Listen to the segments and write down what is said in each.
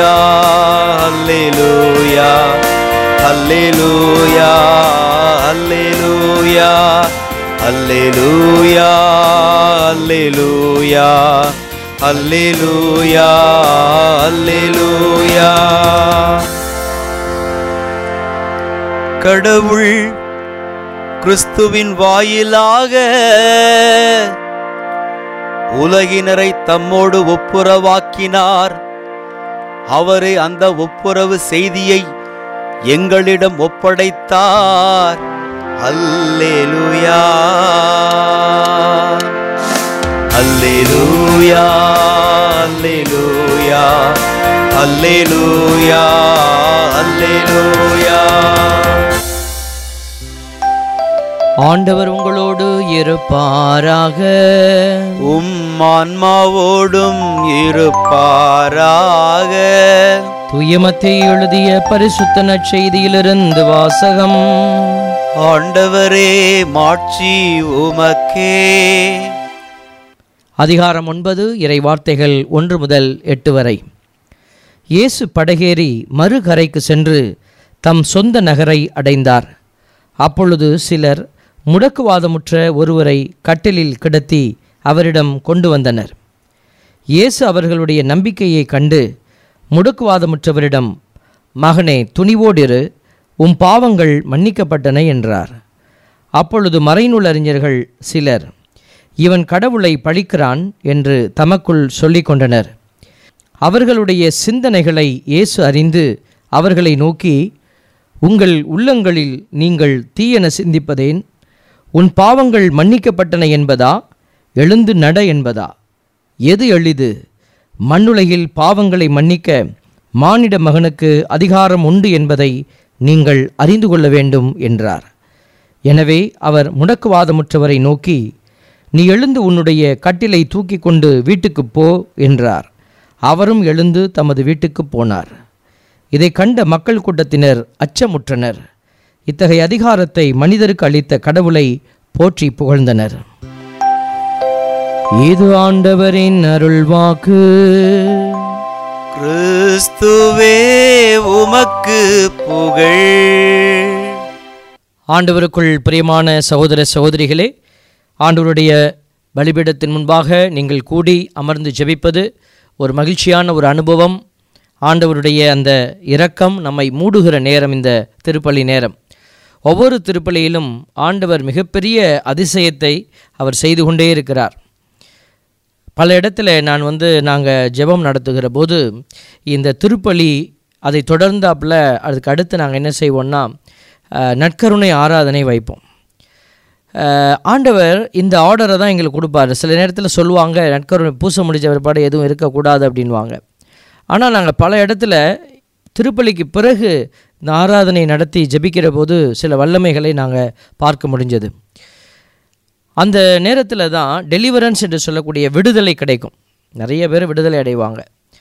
அல்லேலூயா அல்லேலூயா அல்லேலூயா அல்லேலூயா அல்லேலூயா அல்லேலூயா அல்லேலூயா கடவுள் கிறிஸ்துவின் வாயிலாக உலகினரை தம்மோடு ஒப்புரவாக்கினார் அவரே அந்த ஒப்புரவு செய்தியை எங்களிடம் ஒப்படைத்தார் அல்லேலூயா அல்லேலூயா அல்லேலூயா அல்லேலூயா அல்லேலூயா ஆண்டவர் உங்களோடு இருப்பாராக உம் ஆன்மாவோடும் இருப்பாராக துயமத்தை எழுதிய பரிசுத்த நற்செய்தியிலிருந்து வாசகம் ஆண்டவரே மாட்சி உமக்கே அதிகாரம் ஒன்பது இறை வார்த்தைகள் ஒன்று முதல் எட்டு வரை இயேசு படகேறி மறுகரைக்கு சென்று தம் சொந்த நகரை அடைந்தார் அப்பொழுது சிலர் முடக்குவாதமுற்ற ஒருவரை கட்டிலில் கிடத்தி அவரிடம் கொண்டு வந்தனர் இயேசு அவர்களுடைய நம்பிக்கையை கண்டு முடக்குவாதமுற்றவரிடம் மகனே துணிவோடிரு உம் பாவங்கள் மன்னிக்கப்பட்டன என்றார் அப்பொழுது மறைநூல் அறிஞர்கள் சிலர் இவன் கடவுளை பழிக்கிறான் என்று தமக்குள் சொல்லிக் கொண்டனர் அவர்களுடைய சிந்தனைகளை இயேசு அறிந்து அவர்களை நோக்கி உங்கள் உள்ளங்களில் நீங்கள் தீயென சிந்திப்பதேன் உன் பாவங்கள் மன்னிக்கப்பட்டன என்பதா எழுந்து நட என்பதா எது எளிது மண்ணுலகில் பாவங்களை மன்னிக்க மானிட மகனுக்கு அதிகாரம் உண்டு என்பதை நீங்கள் அறிந்து கொள்ள வேண்டும் என்றார் எனவே அவர் முடக்குவாதமுற்றவரை நோக்கி நீ எழுந்து உன்னுடைய கட்டிலை தூக்கி கொண்டு வீட்டுக்குப் போ என்றார் அவரும் எழுந்து தமது வீட்டுக்குப் போனார் இதை கண்ட மக்கள் கூட்டத்தினர் அச்சமுற்றனர் இத்தகைய அதிகாரத்தை மனிதருக்கு அளித்த கடவுளை போற்றி புகழ்ந்தனர் இது ஆண்டவரின் அருள்வாக்கு கிறிஸ்துவே உமக்கு புகழ் ஆண்டவருக்குள் பிரியமான சகோதர சகோதரிகளே ஆண்டவருடைய பலிபீடத்தின் முன்பாக நீங்கள் கூடி அமர்ந்து ஜெபிப்பது ஒரு மகிழ்ச்சியான ஒரு அனுபவம் ஆண்டவருடைய அந்த இரக்கம் நம்மை மூடுகிற நேரம் இந்த திருப்பலி நேரம் ஒவ்வொரு திருப்பலியிலும் ஆண்டவர் மிகப்பெரிய அதிசயத்தை அவர் செய்து கொண்டே இருக்கிறார் பல இடத்துல நான் வந்து நாங்கள் ஜெபம் நடத்துகிற போது இந்த திருப்பலி அதை தொடர்ந்தாப்புல அதுக்கு அடுத்து நாங்கள் என்ன செய்வோம்னா அஹ், நற்கருணை ஆராதனை வைப்போம் அஹ், ஆண்டவர் இந்த ஆர்டரை தான் எங்களுக்கு கொடுப்பாரு சில நேரத்தில் சொல்லுவாங்க நற்கருணை பூச முடிஞ்ச பிற்பாடு எதுவும் இருக்கக்கூடாது அப்படின்வாங்க ஆனால் நாங்கள் பல இடத்துல திருப்பலிக்கு பிறகு இந்த ஆராதனை நடத்தி ஜெபிக்கிற போது சில வல்லமைகளை நாங்கள் பார்க்க முடிஞ்சது அந்த நேரத்தில் தான் டெலிவரன்ஸ் என்று சொல்லக்கூடிய விடுதலை கிடைக்கும் நிறைய பேர் விடுதலை அடைவாங்க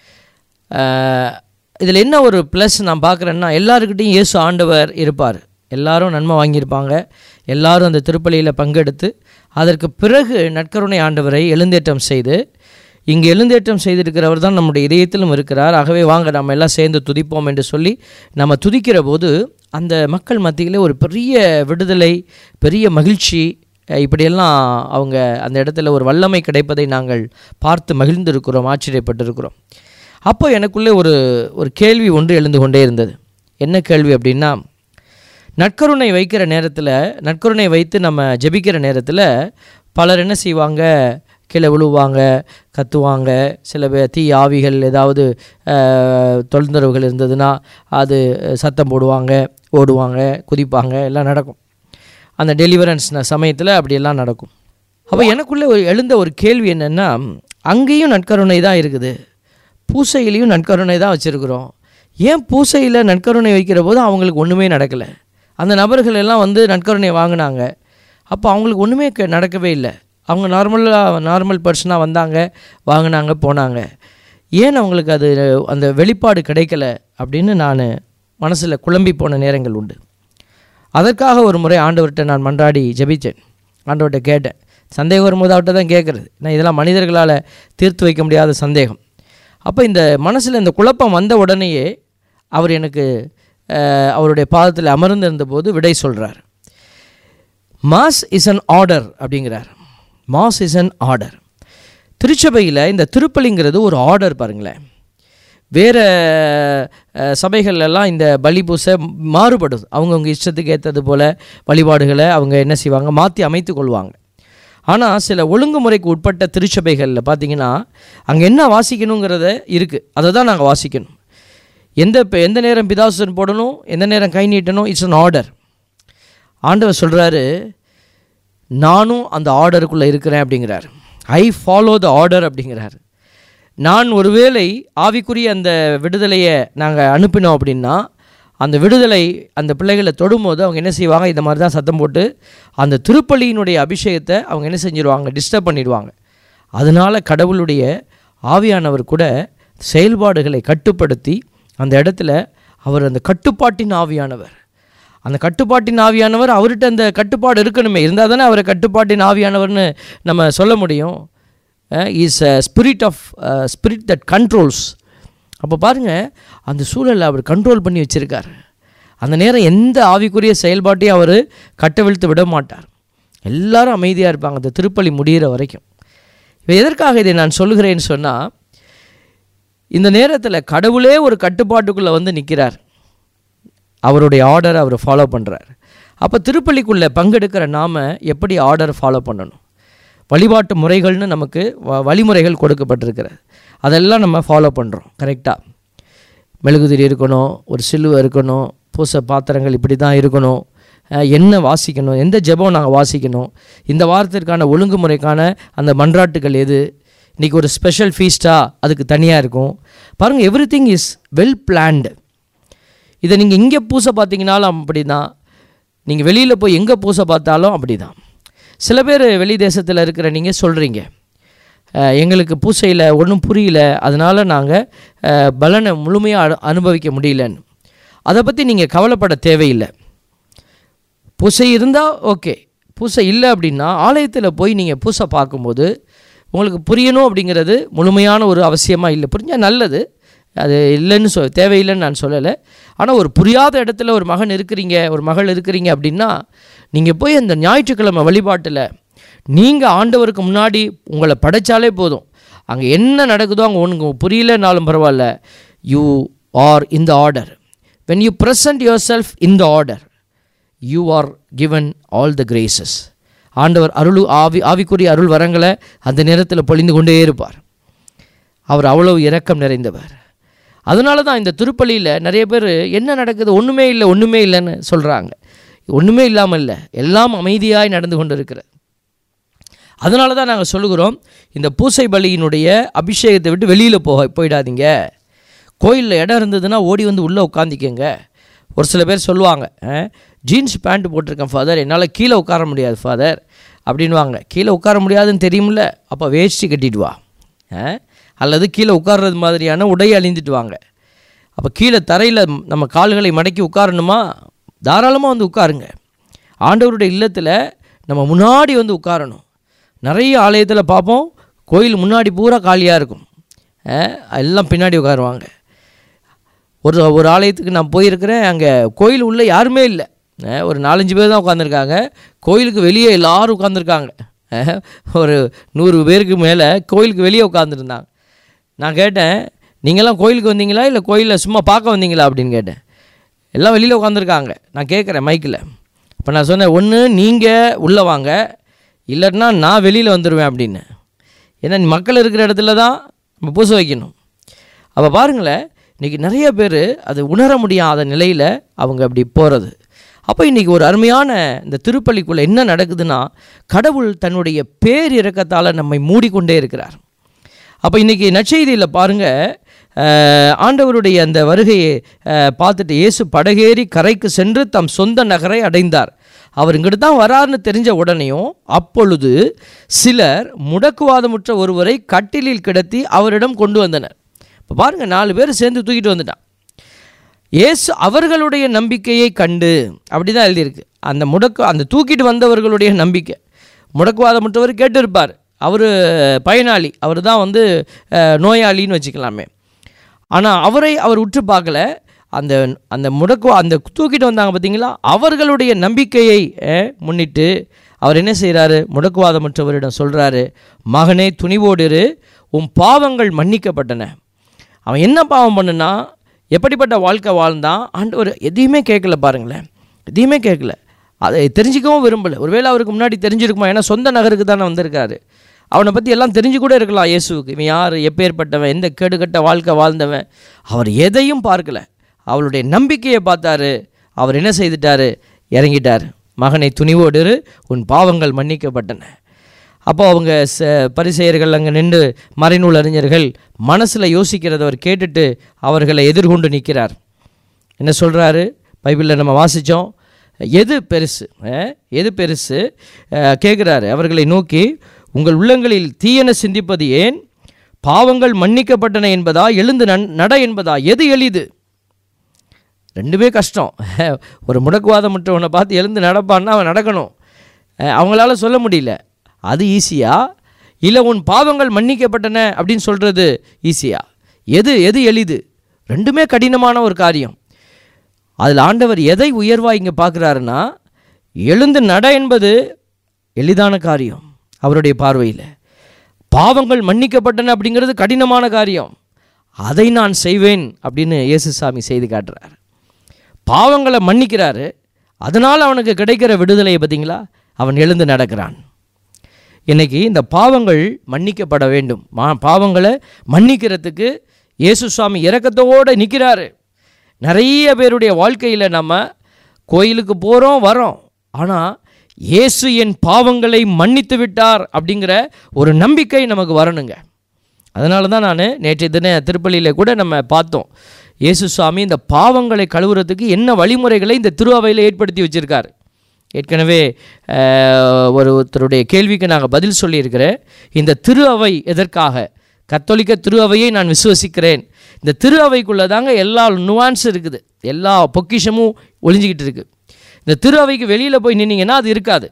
இதில் என்ன ஒரு ப்ளஸ் நான் பார்க்குறேன்னா எல்லாருக்கிட்டையும் இயேசு ஆண்டவர் இருப்பார் எல்லாரும் நன்மை வாங்கியிருப்பாங்க எல்லாரும் அந்த திருப்பலியில் பங்கெடுத்து அதற்கு பிறகு நற்கருணை ஆண்டவரை எழுந்தேற்றம் செய்து இங்கே எழுந்தேற்றம் செய்திருக்கிறவர் தான் நம்முடைய இதயத்திலும் இருக்கிறார் ஆகவே வாங்க நம்ம எல்லாம் சேர்ந்து துதிப்போம் என்று சொல்லி நம்ம துதிக்கிற போது அந்த மக்கள் மத்தியிலே ஒரு பெரிய விடுதலை பெரிய மகிழ்ச்சி அஹ் இப்படியெல்லாம் அவங்க அந்த இடத்துல ஒரு வல்லமை கிடைப்பதை நாங்கள் பார்த்து மகிழ்ந்திருக்கிறோம் ஆச்சரியப்பட்டிருக்கிறோம் அப்போ எனக்குள்ளே ஒரு ஒரு கேள்வி ஒன்று எழுந்து கொண்டே இருந்தது என்ன கேள்வி அப்படின்னா நற்கருணை வைக்கிற நேரத்தில் நற்கருணை வைத்து நம்ம ஜெபிக்கிற நேரத்தில் பலர் என்ன செய்வாங்க கீழே விழுவாங்க கத்துவாங்க சில பேர் தீ ஆவிகள் ஏதாவது அஹ், தொந்தரவுகள் இருந்ததுன்னா அது சத்தம் போடுவாங்க ஓடுவாங்க குதிப்பாங்க எல்லாம் நடக்கும் அந்த டெலிவரன்ஸ் சமயத்தில் அப்படியெல்லாம் நடக்கும் அப்போ எனக்குள்ளே ஒரு எழுந்த ஒரு கேள்வி என்னென்னா அங்கேயும் நற்கருணை தான் இருக்குது பூசையிலையும் நற்கருணை தான் வச்சுருக்குறோம் ஏன் பூசையில் நற்கருணை வைக்கிற போது அவங்களுக்கு ஒன்றுமே நடக்கலை அந்த நபர்கள் எல்லாம் வந்து நற்கருணை வாங்கினாங்க அப்போ அவங்களுக்கு ஒன்றுமே க- நடக்கவே இல்லை அவங்க நார்மலாக நார்மல் பர்சனாக வந்தாங்க வாங்கினாங்க போனாங்க ஏன் அவங்களுக்கு அது அந்த வெளிப்பாடு கிடைக்கல அப்படின்னு நான் மனசில் குழம்பி போன நேரங்கள் உண்டு அதற்காக ஒரு முறை ஆண்டவர்கிட்ட நான் மன்றாடி ஜெபித்தேன் ஆண்டவர்கிட்ட கேட்டேன் சந்தேகம் வரும்போது அவர்கிட்ட தான் கேட்குறது நான் இதெல்லாம் மனிதர்களால் தீர்த்து வைக்க முடியாத சந்தேகம் அப்போ இந்த மனசில் இந்த குழப்பம் வந்த உடனேயே அவர் எனக்கு அஹ், அவருடைய பாதத்தில் அமர்ந்திருந்த போது விடை சொல்கிறார் மாஸ் இஸ் அன் ஆர்டர் அப்படிங்கிறார் மாஸ் இஸ் அன் ஆர்டர் திருச்சபையில் இந்த திருப்பலிங்கிறது ஒரு ஆர்டர் பாருங்களேன் வேறு சபைகள்லாம் இந்த பலி பூசை மாறுபடுது அவங்கவுங்க இஷ்டத்துக்கு ஏற்றது போல் வழிபாடுகளை அவங்க என்ன செய்வாங்க மாற்றி அமைத்து கொள்வாங்க ஆனால் சில ஒழுங்குமுறைக்கு உட்பட்ட திருச்சபைகளில் பார்த்தீங்கன்னா அங்கே என்ன வாசிக்கணுங்கிறத இருக்குது அதை தான் நாங்கள் வாசிக்கணும் எந்த இப்போ எந்த நேரம் பிதாசுடன் போடணும் எந்த நேரம் கை நீட்டணும் இட்ஸ் அன் ஆர்டர் ஆண்டவர் சொல்கிறாரு நானும் அந்த ஆர்டருக்குள்ளே இருக்கிறேன் அப்படிங்கிறார் ஐ ஃபாலோ த ஆர்டர் அப்படிங்கிறார் நான் ஒருவேளை ஆவிக்குரிய அந்த விடுதலையை நாங்கள் அனுப்பினோம் அப்படின்னா அந்த விடுதலை அந்த பிள்ளைகளை தொடும்போது அவங்க என்ன செய்வாங்க இந்த மாதிரி தான் சத்தம் போட்டு அந்த திருப்பலியினுடைய அபிஷேகத்தை அவங்க என்ன செஞ்சிருவாங்க டிஸ்டர்ப் பண்ணிடுவாங்க அதனால் கடவுளுடைய ஆவியானவர் கூட செயல்பாடுகளை கட்டுப்படுத்தி அந்த இடத்துல அவர் அந்த கட்டுப்பாட்டின் ஆவியானவர் அந்த கட்டுப்பாட்டின் ஆவியானவர் அவர்கிட்ட அந்த கட்டுப்பாடு இருக்கணுமே இருந்தால் தானே அவரை கட்டுப்பாட்டின் ஆவியானவர்னு நம்ம சொல்ல முடியும் is a spirit of spirit that controls அப்போ பாருங்கள் அந்த சூழலை அவர் கண்ட்ரோல் பண்ணி வச்சுருக்கார் அந்த நேரம் எந்த ஆவிக்குரிய செயல்பாட்டையும் அவர் கட்டவிழ்த்து விட மாட்டார் எல்லாரும் அமைதியாக இருப்பாங்க அந்த திருப்பலி முடிகிற வரைக்கும் இப்போ எதற்காக இதை நான் சொல்லுகிறேன்னு சொன்னால் இந்த நேரத்தில் கடவுளே ஒரு கட்டுப்பாட்டுக்குள்ளே வந்து நிற்கிறார் அவருடைய ஆர்டரை அவர் ஃபாலோ பண்ணுறார் அப்போ திருப்பள்ளிக்குள்ளே பங்கெடுக்கிற நாம் எப்படி ஆர்டர் ஃபாலோ பண்ணணும் வழிபாட்டு முறைகள்னு நமக்கு வ வழிமுறைகள் கொடுக்கப்பட்டிருக்கிறது அதெல்லாம் நம்ம ஃபாலோ பண்ணுறோம் கரெக்டாக மெழுகுதிரி இருக்கணும் ஒரு சிலுவை இருக்கணும் பூச பாத்திரங்கள் இப்படி தான் இருக்கணும் அஹ் என்ன வாசிக்கணும் எந்த ஜெபம் நாங்கள் வாசிக்கணும் இந்த வாரத்திற்கான ஒழுங்குமுறைக்கான அந்த மன்றாட்டுகள் எது இன்றைக்கி ஒரு ஸ்பெஷல் ஃபீஸ்டா அதுக்கு தனியாக இருக்கும் பாருங்கள் everything is well planned இதை நீங்கள் இங்கே பூசை பார்த்தீங்கனாலும் அப்படி தான் நீங்கள் வெளியில் போய் எங்கே பூசை பார்த்தாலும் அப்படி தான் சில பேர் வெளி தேசத்தில் இருக்கிற நீங்கள் சொல்கிறீங்க எங்களுக்கு பூசையில் ஒன்றும் புரியல அதனால் நாங்கள் பலனை முழுமையாக அனு அனுபவிக்க முடியலன்னு அதை பற்றி நீங்கள் கவலைப்பட தேவையில்லை பூசை இருந்தால் ஓகே பூசை இல்லை அப்படின்னா ஆலயத்தில் போய் நீங்கள் பூசை பார்க்கும்போது உங்களுக்கு புரியணும் அப்படிங்கிறது முழுமையான ஒரு அவசியமாக இல்லை புரிஞ்சால் நல்லது அது இல்லைன்னு சொ தேவையில்லைன்னு நான் சொல்லலை ஆனால் ஒரு புரியாத இடத்துல ஒரு மகன் இருக்கிறீங்க ஒரு மகள் இருக்கிறீங்க அப்படின்னா நீங்கள் போய் அந்த ஞாயிற்றுக்கிழமை வழிபாட்டில் நீங்கள் ஆண்டவருக்கு முன்னாடி உங்களை படைச்சாலே போதும் அங்கே என்ன நடக்குதோ அங்கே உனக்கு புரியலனாலும் பரவாயில்ல you are in the order when you present yourself in the order you are given all the graces ஆண்டவர் அருள் ஆவி ஆவிக்குரிய அருள் வரங்களை அந்த நேரத்தில் பொழிந்து கொண்டே இருப்பார் அவர் அவ்வளவு இரக்கம் நிறைந்தவர் அதனால தான் இந்த திருப்பலியில் நிறைய பேர் என்ன நடக்குது ஒன்றுமே இல்லை ஒன்றுமே இல்லைன்னு சொல்கிறாங்க ஒன்றுமே இல்லாமல் இல்லை எல்லாம் அமைதியாய் நடந்து கொண்டு இருக்கிறது அதனால தான் நாங்கள் சொல்லுகிறோம் இந்த பூசை பலியினுடைய அபிஷேகத்தை விட்டு வெளியில் போக போயிடாதீங்க கோயிலில் இடம் இருந்ததுன்னா ஓடி வந்து உள்ளே உட்காந்திக்கங்க ஒரு சில பேர் சொல்லுவாங்க ஜீன்ஸ் பேண்ட் போட்டிருக்கேன் ஃபாதர் என்னால் கீழே உட்கார முடியாது ஃபாதர் அப்படின்வாங்க கீழே உட்கார முடியாதுன்னு தெரியுமில்ல அப்போ வேஷ்டி கட்டிட்டு வா அஹ், அல்லது கீழே உட்கார்றது மாதிரியான உடை அணிந்துட்டு வாங்க அப்போ கீழே தரையில் நம்ம கால்களை மடக்கி உட்காரணுமா தாராளமாக வந்து உட்காருங்க ஆண்டவருடைய இல்லத்தில் நம்ம முன்னாடி வந்து உட்காரணும் நிறைய ஆலயத்தில் பார்ப்போம் கோயில் முன்னாடி பூரா காலியாக இருக்கும் அஹ், எல்லாம் பின்னாடி உட்காருவாங்க ஒரு ஒரு ஆலயத்துக்கு நான் போயிருக்கிறேன் அங்கே கோயில் உள்ளே யாருமே இல்லை அஹ், ஒரு நாலஞ்சு பேர் தான் உட்காந்துருக்காங்க கோயிலுக்கு வெளியே எல்லாரும் உட்காந்துருக்காங்க ஒரு நூறு பேருக்கு மேலே கோயிலுக்கு வெளியே உட்காந்துருந்தாங்க நான் கேட்டேன் நீங்களாம் கோயிலுக்கு வந்தீங்களா இல்லை கோயிலில் சும்மா பார்க்க வந்தீங்களா அப்படின்னு கேட்டேன் எல்லாம் வெளியில் உட்காந்துருக்காங்க நான் கேட்குறேன் மைக்கில் அப்போ நான் சொன்னேன் ஒன்று நீங்கள் உள்ளே வாங்க இல்லைன்னா நான் வெளியில் வந்துடுவேன் அப்படின்னு ஏன்னா மக்கள் இருக்கிற இடத்துல தான் நம்ம பூசை வைக்கணும் அப்போ பாருங்களேன் இன்றைக்கி நிறைய பேர் அது உணர முடியாத நிலையில் அவங்க அப்படி போகிறது அப்போ இன்றைக்கி ஒரு அருமையான இந்த திருப்பள்ளிக்குள்ளே என்ன நடக்குதுன்னா கடவுள் தன்னுடைய பேர் இறக்கத்தால் நம்மை மூடிக்கொண்டே இருக்கிறார் அப்போ இன்றைக்கி நற்செய்தியில் பாருங்கள் ஆண்டவருடைய அந்த வருகையை அஹ், பார்த்துட்டு இயேசு படகேறி கரைக்கு சென்று தம் சொந்த நகரை அடைந்தார் அவர் இங்கிட்டு தான் வராருன்னு தெரிஞ்ச உடனேயும் அப்பொழுது சிலர் முடக்குவாதமுற்ற ஒருவரை கட்டிலில் கிடத்தி அவரிடம் கொண்டு வந்தனர் இப்போ பாருங்கள் நாலு பேர் சேர்ந்து தூக்கிட்டு வந்துட்டான் இயேசு அவர்களுடைய நம்பிக்கையை கண்டு அப்படி தான் எழுதியிருக்கு அந்த முடக்கு அந்த தூக்கிட்டு வந்தவர்களுடைய நம்பிக்கை முடக்குவாதமுற்றவர் கேட்டிருப்பார் அவர் பயனாளி அவர் தான் வந்து அஹ், நோயாளின்னு வச்சுக்கலாமே ஆனால் அவரை அவர் உற்று பார்க்கல அந்த அந்த முடக்கு அந்த தூக்கிட்டு வந்தாங்க பார்த்தீங்களா அவர்களுடைய நம்பிக்கையை அஹ், முன்னிட்டு அவர் என்ன செய்கிறாரு முடக்குவாதமற்றவரிடம் சொல்கிறாரு மகனே துணிவோடு இரு உன் பாவங்கள் மன்னிக்கப்பட்டன அவன் என்ன பாவம் பண்ணுனா எப்படிப்பட்ட வாழ்க்கை வாழ்ந்தான் ஆண்டவர் எதையுமே கேட்கல பாருங்களேன் எதையுமே கேட்கல அதை தெரிஞ்சிக்கவும் விரும்பலை ஒருவேளை அவருக்கு முன்னாடி தெரிஞ்சிருக்குமா ஏன்னா சொந்த நகருக்கு தானே வந்திருக்காரு அவனை பற்றி எல்லாம் தெரிஞ்சு கூட இருக்கலாம் இயேசுவுக்கு இவன் யார் எப்பேற்பட்டவன் எந்த கேடுகட்ட வாழ்க்கை வாழ்ந்தவன் அவர் எதையும் பார்க்கல அவளுடைய நம்பிக்கையை பார்த்தாரு அவர் என்ன செய்துட்டாரு இறங்கிட்டார் மகனை துணிவோடு இரு, உன் பாவங்கள் மன்னிக்கப்பட்டன அப்போ அவங்க ச பரிசெயர்கள் அங்கே நின்று மறைநூல் அறிஞர்கள் மனசில் யோசிக்கிறத அவர் கேட்டுட்டு அவர்களை எதிர்கொண்டு நிற்கிறார் என்ன சொல்கிறாரு பைபிளில் நம்ம வாசித்தோம் எது பெருசு அஹ், எது பெருசு கேட்குறாரு அவர்களை நோக்கி உங்கள் உள்ளங்களில் தீயன சிந்திப்பது ஏன் பாவங்கள் மன்னிக்கப்பட்டன என்பதா எழுந்து நன் நட என்பதா எது எளிது ரெண்டுமே கஷ்டம் ஒரு முடக்குவாதமற்றவனை பார்த்து எழுந்து நடப்பான்னா அவன் நடக்கணும் அஹ் அவங்களால சொல்ல முடியல அது ஈஸியா இல்லை உன் பாவங்கள் மன்னிக்கப்பட்டன அப்படின்னு சொல்கிறது ஈஸியா எது எது எளிது ரெண்டுமே கடினமான ஒரு காரியம் அதில் ஆண்டவர் எதை உயர்வாக இங்கே பார்க்குறாருன்னா எழுந்து நட என்பது எளிதான காரியம் அவருடைய பார்வையில் பாவங்கள் மன்னிக்கப்பட்டன அப்படிங்கிறது கடினமான காரியம் அதை நான் செய்வேன் அப்படின்னு இயேசுசாமி செய்து காட்டுறார் பாவங்களை மன்னிக்கிறாரு அதனால் அவனுக்கு கிடைக்கிற விடுதலையை பார்த்தீங்களா அவன் எழுந்து நடக்கிறான் இன்னைக்கு இந்த பாவங்கள் மன்னிக்கப்பட வேண்டும் மா பாவங்களை மன்னிக்கிறதுக்கு இயேசு சுவாமி இறக்கத்தோடு நிற்கிறாரு நிறைய பேருடைய வாழ்க்கையில் நம்ம கோயிலுக்கு போகிறோம் வரோம் ஆனால் இயேசு என் பாவங்களை மன்னித்து விட்டார் அப்படிங்கிற ஒரு நம்பிக்கை நமக்கு வரணுங்க அதனால தான் நான் நேற்றைய தின திருப்பலியில் கூட நம்ம பார்த்தோம் இயேசு சுவாமி இந்த பாவங்களை கழுவுறதுக்கு என்ன வழிமுறைகளை இந்த திருஅவையில் ஏற்படுத்தி வச்சுருக்கார் ஏற்கனவே அஹ், ஒரு ஒருத்தருடைய கேள்விக்கு நாங்கள் பதில் சொல்லியிருக்கிறேன் இந்த திரு அவை எதற்காக கத்தோலிக்க திரு அவையை நான் விசுவசிக்கிறேன் இந்த திரு அவைக்குள்ளே தாங்க எல்லா நுவான்ஸ் இருக்குது எல்லா பொக்கிஷமும் ஒளிஞ்சிக்கிட்டு இருக்குது இந்த திரு அவைக்கு வெளியில் போய் நின்னீங்கன்னா அது இருக்காது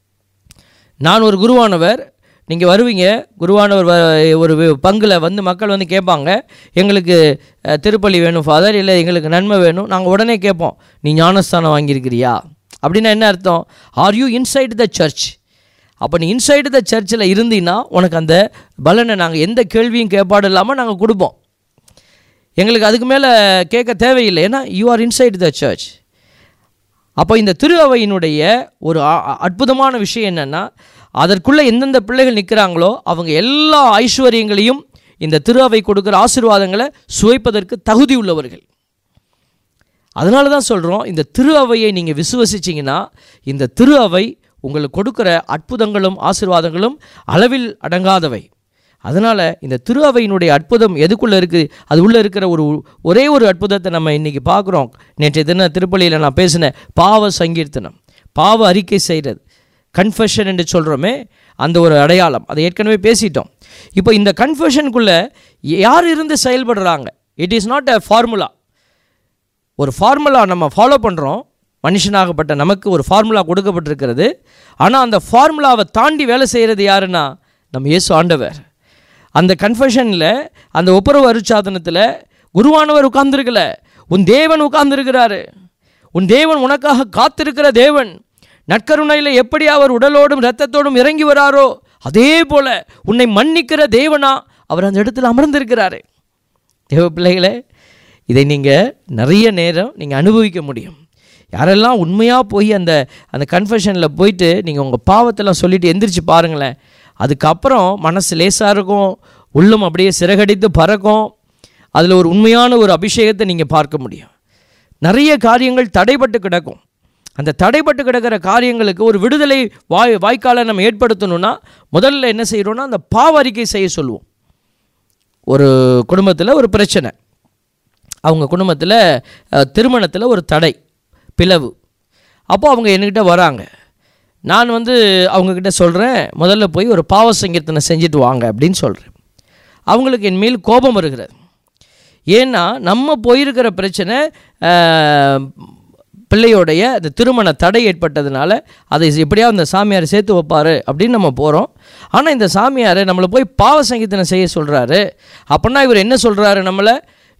நான் ஒரு குருவானவர் நீங்கள் வருவீங்க குருவானவர் வ- ஒரு பங்கில் வந்து மக்கள் வந்து கேட்பாங்க எங்களுக்கு அஹ், திருப்பலி வேணும் ஃபாதர் இல்லை எங்களுக்கு நன்மை வேணும் நாங்கள் உடனே கேட்போம் நீ ஞானஸ்தானம் வாங்கியிருக்கிறியா அப்படின்னா என்ன அர்த்தம் are you inside the church அப்போ நீ இன்சைடு த சர்ச்சில் இருந்தீன்னா உனக்கு அந்த பலனை நாங்கள் எந்த கேள்வியும் கேட்பாடு இல்லாமல் நாங்கள் கொடுப்போம் எங்களுக்கு அதுக்கு மேலே கேட்க தேவையில்லை ஏன்னா you are inside the church அப்போ இந்த திரு அவையினுடைய ஒரு அ- அ- அற்புதமான விஷயம் என்னென்னா அதற்குள்ளே எந்தெந்த பிள்ளைகள் நிற்கிறாங்களோ அவங்க எல்லா ஐஸ்வர்யங்களையும் இந்த திரு அவை கொடுக்குற ஆசீர்வாதங்களை சுவைப்பதற்கு தகுதி உள்ளவர்கள் அதனால தான் சொல்கிறோம் இந்த திரு அவையை நீங்கள் விசுவசிச்சிங்கன்னா இந்த திரு அவை உங்களுக்கு கொடுக்குற அற்புதங்களும் ஆசீர்வாதங்களும் அளவில் அடங்காதவை அதனால் இந்த திரு அவையினுடைய அற்புதம் எதுக்குள்ளே இருக்குது அது உள்ளே இருக்கிற ஒரு ஒரே ஒரு அற்புதத்தை நம்ம இன்றைக்கி பார்க்குறோம் நேற்றைய தின திருப்பலியில் நான் பேசின பாவ சங்கீர்த்தனம் பாவ அறிக்கை செய்கிறது கன்ஃபெஷன் என்று சொல்கிறோமே அந்த ஒரு அடையாளம் அதை ஏற்கனவே பேசிட்டோம் இப்போ இந்த கன்ஃபெஷனுக்குள்ளே யார் இருந்து செயல்படுறாங்க it is not a formula ஒரு ஃபார்முலா நம்ம ஃபாலோ பண்ணுறோம் மனுஷனாகப்பட்ட நமக்கு ஒரு ஃபார்முலா கொடுக்கப்பட்டிருக்கிறது ஆனால் அந்த ஃபார்முலாவை தாண்டி வேலை செய்கிறது யாருன்னா நம்ம இயேசு ஆண்டவர் அந்த கன்ஃபெஷனில் அந்த ஒப்புரவு அருட்சாதனத்தில் குருவானவர் உட்கார்ந்திருக்கல உன் தேவன் உட்கார்ந்திருக்கிறாரு உன் தேவன் உனக்காக காத்திருக்கிற தேவன் நற்கருணையில் எப்படி அவர் உடலோடும் இரத்தத்தோடும் இறங்கி வராரோ அதே போல உன்னை மன்னிக்கிற தேவனா அவர் அந்த இடத்துல அமர்ந்திருக்கிறாரு தேவ பிள்ளைகளே இதை நீங்கள் நிறைய நேரம் நீங்கள் அனுபவிக்க முடியும் யாரெல்லாம் உண்மையாக போய் அந்த அந்த கன்ஃபெஷனில் போயிட்டு நீங்கள் உங்கள் பாவத்தெல்லாம் சொல்லிட்டு எந்திரிச்சு பாருங்களேன் அதுக்கப்புறம் மனசு லேசாக இருக்கும் உள்ளம் அப்படியே சிறகடித்து பறக்கும் அதில் ஒரு உண்மையான ஒரு அபிஷேகத்தை நீங்கள் பார்க்க முடியும் நிறைய காரியங்கள் தடைபட்டு கிடக்கும் அந்த தடைபட்டு கிடக்கிற காரியங்களுக்கு ஒரு விடுதலை வாய் வாய்க்காலை நம்ம ஏற்படுத்தணும்னா முதல்ல என்ன செய்கிறோன்னா அந்த பாவ அறிக்கை செய்ய சொல்லுவோம் ஒரு குடும்பத்தில் ஒரு பிரச்சனை அவங்க குடும்பத்தில் திருமணத்தில் ஒரு தடை பிளவு அப்போ அவங்க என்கிட்ட வராங்க நான் வந்து அவங்கக்கிட்ட சொல்கிறேன் முதல்ல போய் ஒரு பாவ சங்கீர்த்தனை செஞ்சுட்டு வாங்க அப்படின்னு சொல்கிறேன் அவங்களுக்கு என் மேல் கோபம் வருகிறது ஏன்னா நம்ம போயிருக்கிற பிரச்சனை ஆஹ், பிள்ளையோடைய அந்த திருமண தடை ஏற்பட்டதுனால அதை எப்படியாவது அந்த சாமியார் சேர்த்து வைப்பார் அப்படின்னு நம்ம போகிறோம் ஆனால் இந்த சாமியார் நம்மளை போய் பாவ சங்கீதனை செய்ய சொல்கிறாரு அப்படின்னா இவர் என்ன சொல்கிறாரு நம்மளை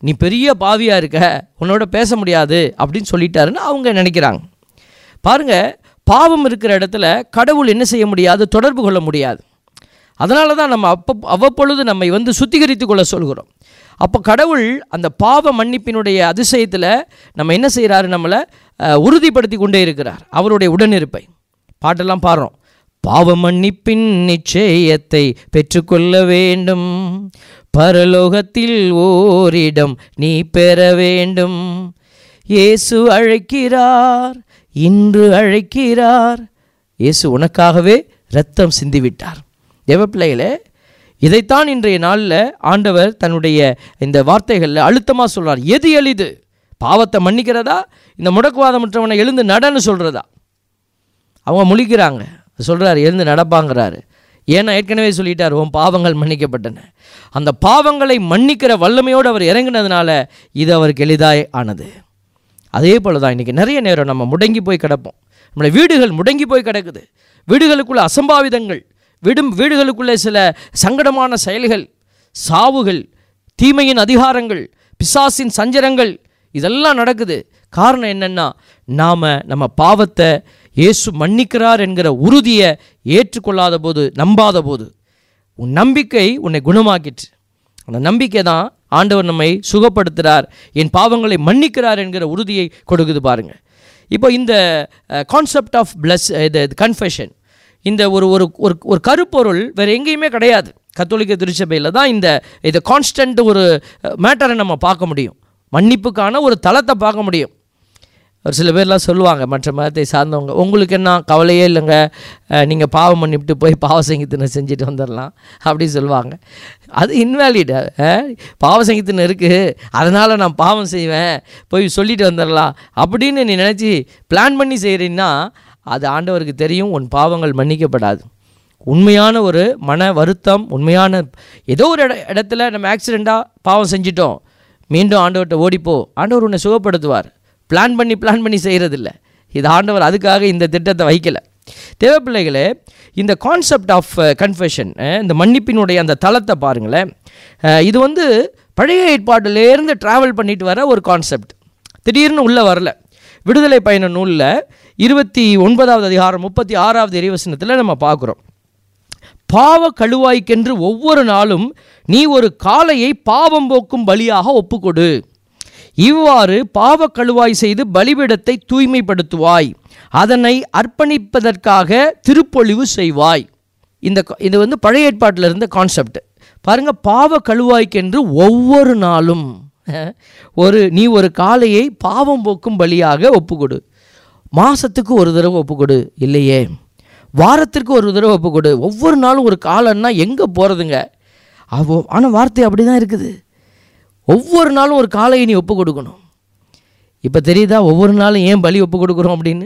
நீ பெரிய பாவியாக இருக்க உன்னோட பேச முடியாது அப்படின்னு சொல்லிட்டாருன்னு அவங்க நினைக்கிறாங்க பாருங்க பாவம் இருக்கிற இடத்துல கடவுள் என்ன செய்ய முடியாது தொடர்பு கொள்ள முடியாது அதனால தான் நம்ம அப்போ அவ்வப்பொழுது நம்மை வந்து சுத்திகரித்து கொள்ள சொல்கிறோம் அப்போ கடவுள் அந்த பாவ மன்னிப்பினுடைய அதிசயத்தில் நம்ம என்ன செய்கிறாரு நம்மளை அஹ், உறுதிப்படுத்தி கொண்டே இருக்கிறார் அவருடைய உடனிருப்பை பாட்டெல்லாம் பாடுறோம் பாவ மன்னிப்பின் நிச்சயத்தை பெற்றுக்கொள்ள வேண்டும் பரலோகத்தில் ஓரிடம் நீ பெற வேண்டும் இயேசு அழைக்கிறார் இன்று அழைக்கிறார் இயேசு உனக்காகவே இரத்தம் சிந்திவிட்டார் தேவப்பிள்ளைகளே இதைத்தான் இன்றைய நாளில் ஆண்டவர் தன்னுடைய இந்த வார்த்தைகளில் அழுத்தமாக சொல்றார் எது எளிது பாவத்தை மன்னிக்கிறதா இந்த முடக்குவாதமற்றவனை எழுந்து நடன்னு சொல்கிறதா அவங்க முழிக்கிறாங்க சொல்கிறாரு எழுந்து நடப்பாங்கிறாரு ஏன்னா ஏற்கனவே சொல்லிட்டார் உன் பாவங்கள் மன்னிக்கப்பட்டன அந்த பாவங்களை மன்னிக்கிற வல்லமையோடு அவர் இறங்கினதுனால இது அவருக்கு எளிதாய் ஆனது அதே போல தான் இன்றைக்கி நிறைய நேரம் நம்ம முடங்கி போய் கிடப்போம் நம்மளை வீடுகள் முடங்கி போய் கிடக்குது வீடுகளுக்குள்ள அசம்பாவிதங்கள் வீடும் வீடுகளுக்குள்ளே சில சங்கடமான செயல்கள் சாவுகள் தீமையின் அதிகாரங்கள் பிசாசின் சஞ்சரங்கள் இதெல்லாம் நடக்குது காரணம் என்னென்னா நாம் நம்ம பாவத்தை இயேசு மன்னிக்கிறார் என்கிற உறுதியை ஏற்றுக்கொள்ளாத போது நம்பாத போது உன் நம்பிக்கை உன்னை குணமாக்கிற்று அந்த நம்பிக்கை தான் ஆண்டவர் நம்மை சுகப்படுத்துகிறார் என் பாவங்களை மன்னிக்கிறார் என்கிற உறுதியை கொடுக்குது பாருங்க இப்போ இந்த கான்செப்ட் ஆஃப் பிளஸ் இது கன்ஃபெஷன் இந்த ஒரு ஒரு ஒரு ஒரு கருப்பொருள் வேறு எங்கேயுமே கிடையாது கத்தோலிக்க திருச்சபையில் தான் இந்த இது கான்ஸ்டன்ட் ஒரு மேட்டரை நம்ம பார்க்க முடியும் மன்னிப்புக்கான ஒரு தளத்தை பார்க்க முடியும் ஒரு சில பேர்லாம் சொல்லுவாங்க மற்ற மதத்தை சார்ந்தவங்க உங்களுக்கு என்ன கவலையே இல்லைங்க நீங்கள் பாவம் பண்ணிவிட்டு போய் பாவ சங்கீதனை செஞ்சுட்டு வந்துடலாம் அப்படி சொல்லுவாங்க அது இன்வேலிட் பாவ சங்கீதனை இருக்குது அதனால் நான் பாவம் செய்வேன் போய் சொல்லிட்டு வந்துடலாம் அப்படின்னு நீ நினச்சி பிளான் பண்ணி செய்கிறீன்னா அது ஆண்டவருக்கு தெரியும் உன் பாவங்கள் மன்னிக்கப்படாது உண்மையான ஒரு மன வருத்தம் உண்மையான ஏதோ ஒரு இட இடத்துல நம்ம ஆக்சிடெண்ட்டாக பாவம் செஞ்சிட்டோம் மீண்டும் ஆண்டவர்கிட்ட ஓடிப்போ ஆண்டவர் உன்னை சுகப்படுத்துவார் பிளான் பண்ணி பிளான் பண்ணி செய்கிறதில்ல இது ஆண்டவர் அதுக்காக இந்த திட்டத்தை வைக்கல தேவப்பிள்ளைகளே இந்த கான்செப்ட் ஆஃப் கன்ஃபெஷன் இந்த மன்னிப்பினுடைய அந்த தளத்தை பாருங்களேன் அஹ், இது வந்து பழைய ஏற்பாட்டிலேருந்து ட்ராவல் பண்ணிட்டு வர ஒரு கான்செப்ட் திடீர்னு உள்ளே வரல விடுதலை பயண நூலில் இருபத்தி ஒன்பதாவது அதிகாரம் முப்பத்தி ஆறாவது இறைவசனத்தில் நம்ம பார்க்குறோம் பாவ கழுவாய்க்கென்று ஒவ்வொரு நாளும் நீ ஒரு காளையை பாவம் போக்கும் பலியாக ஒப்புக்கொடு இவ்வாறு பாவ கழுவாய் செய்து பலிபீடத்தை தூய்மைப்படுத்துவாய் அதனை அர்ப்பணிப்பதற்காக திருப்பொழிவு செய்வாய் இந்த க- இது வந்து பழைய ஏற்பாட்டில் இருந்த கான்செப்ட் பாருங்க பாவ கழுவாய்க்கென்று ஒவ்வொரு நாளும் அஹ், ஒரு நீ ஒரு காளையை பாவம் போக்கும் பலியாக ஒப்புக்கொடு மாசத்துக்கு ஒரு தடவை ஒப்புக்கொடு இல்லையே வாரத்திற்கு ஒரு தடவை ஒப்புக்கொடு ஒவ்வொரு நாளும் ஒரு காலன்னா எங்கே போகிறதுங்க அவ ஆனால் வார்த்தை அப்படி தான் இருக்குது ஒவ்வொரு நாளும் ஒரு காலையை நீ ஒப்பு கொடுக்கணும் இப்போ தெரியுதா ஒவ்வொரு நாளும் ஏன் பலி ஒப்பு கொடுக்குறோம் அப்படின்னு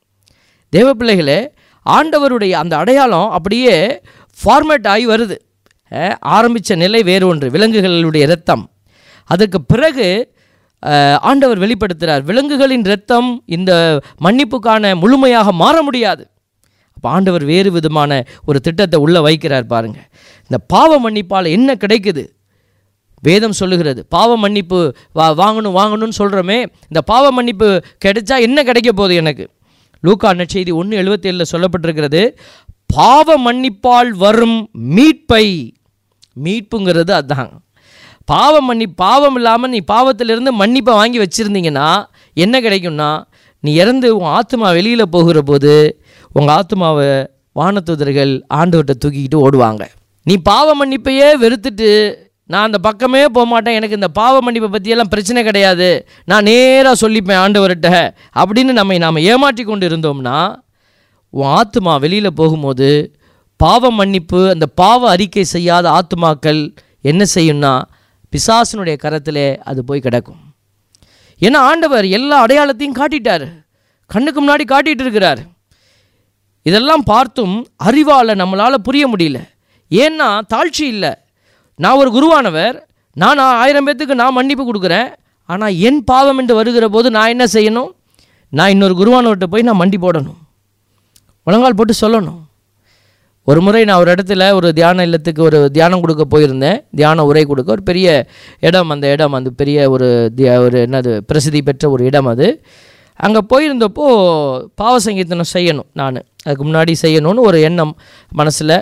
தேவ பிள்ளைகளே ஆண்டவருடைய அந்த அடையாளம் அப்படியே ஃபார்மேட் ஆகி வருது ஆரம்பித்த நிலை வேறு ஒன்று விலங்குகளுடைய இரத்தம் அதற்கு பிறகு அஹ், ஆண்டவர் வெளிப்படுத்துகிறார் விலங்குகளின் இரத்தம் இந்த மன்னிப்புக்கான முழுமையாக மாற முடியாது அப்போ ஆண்டவர் வேறு விதமான ஒரு திட்டத்தை உள்ளே வைக்கிறார் பாருங்க இந்த பாவ மன்னிப்பால் என்ன கிடைக்குது வேதம் சொல்லுகிறது பாவ மன்னிப்பு வா வாங்கணும் வாங்கணும்னு சொல்கிறோமே இந்த பாவ மன்னிப்பு கிடைச்சா என்ன கிடைக்க போகுது எனக்கு லூக்கா நற்செய்தி ஒன்று எழுபத்தேழில் சொல்லப்பட்டிருக்கிறது பாவ மன்னிப்பால் வரும் மீட்பை மீட்புங்கிறது அதான் பாவம் மன்னி பாவம் இல்லாமல் நீ பாவத்திலிருந்து மன்னிப்பை வாங்கி வச்சுருந்தீங்கன்னா என்ன கிடைக்கும்னா நீ இறந்து உன் ஆத்மா வெளியில் போகிற போது உங்கள் ஆத்மாவை வானத்துதர்கள் ஆண்டவர்கிட்ட தூக்கிக்கிட்டு ஓடுவாங்க நீ பாவ மன்னிப்பையே வெறுத்துட்டு நான் அந்த பக்கமே போக மாட்டேன் எனக்கு இந்த பாவ மன்னிப்பை பற்றியெல்லாம் பிரச்சனை கிடையாது நான் நேராக சொல்லிப்பேன் ஆண்டவர்கிட்ட அப்படின்னு நம்மை நாம் ஏமாற்றி கொண்டு இருந்தோம்னா உன் ஆத்மா வெளியில் போகும்போது பாவ மன்னிப்பு அந்த பாவ அறிக்கை செய்யாத ஆத்மாக்கள் என்ன செய்யும்னா பிசாசனுடைய கரத்திலே அது போய் கிடக்கும் ஏன்னா ஆண்டவர் எல்லா அடையாளத்தையும் காட்டிட்டார் கண்ணுக்கு முன்னாடி காட்டிட்டு இருக்கிறார் இதெல்லாம் பார்த்தும் அறிவால் நம்மளால் புரிய முடியல ஏன்னா தாழ்ச்சி இல்லை நான் ஒரு குருவானவர் நான் ஆயிரம் பேர்த்துக்கு நான் மன்னிப்பு கொடுக்குறேன் ஆனால் என் பாவம் என்று வருகிற போது நான் என்ன செய்யணும் நான் இன்னொரு குருவானவர்கிட்ட போய் நான் மண்டி போடணும் முழங்கால் போட்டு சொல்லணும் ஒரு முறை நான் ஒரு இடத்துல ஒரு தியான இல்லத்துக்கு ஒரு தியானம் கொடுக்க போயிருந்தேன் தியான உரை கொடுக்க ஒரு பெரிய இடம் அந்த இடம் அந்த பெரிய ஒரு தியா ஒரு என்னது பிரசித்தி பெற்ற ஒரு இடம் அது அங்கே போயிருந்தப்போ பாவ சங்கீர்த்தனம் செய்யணும் நான் அதுக்கு முன்னாடி செய்யணும்னு ஒரு எண்ணம் மனசில்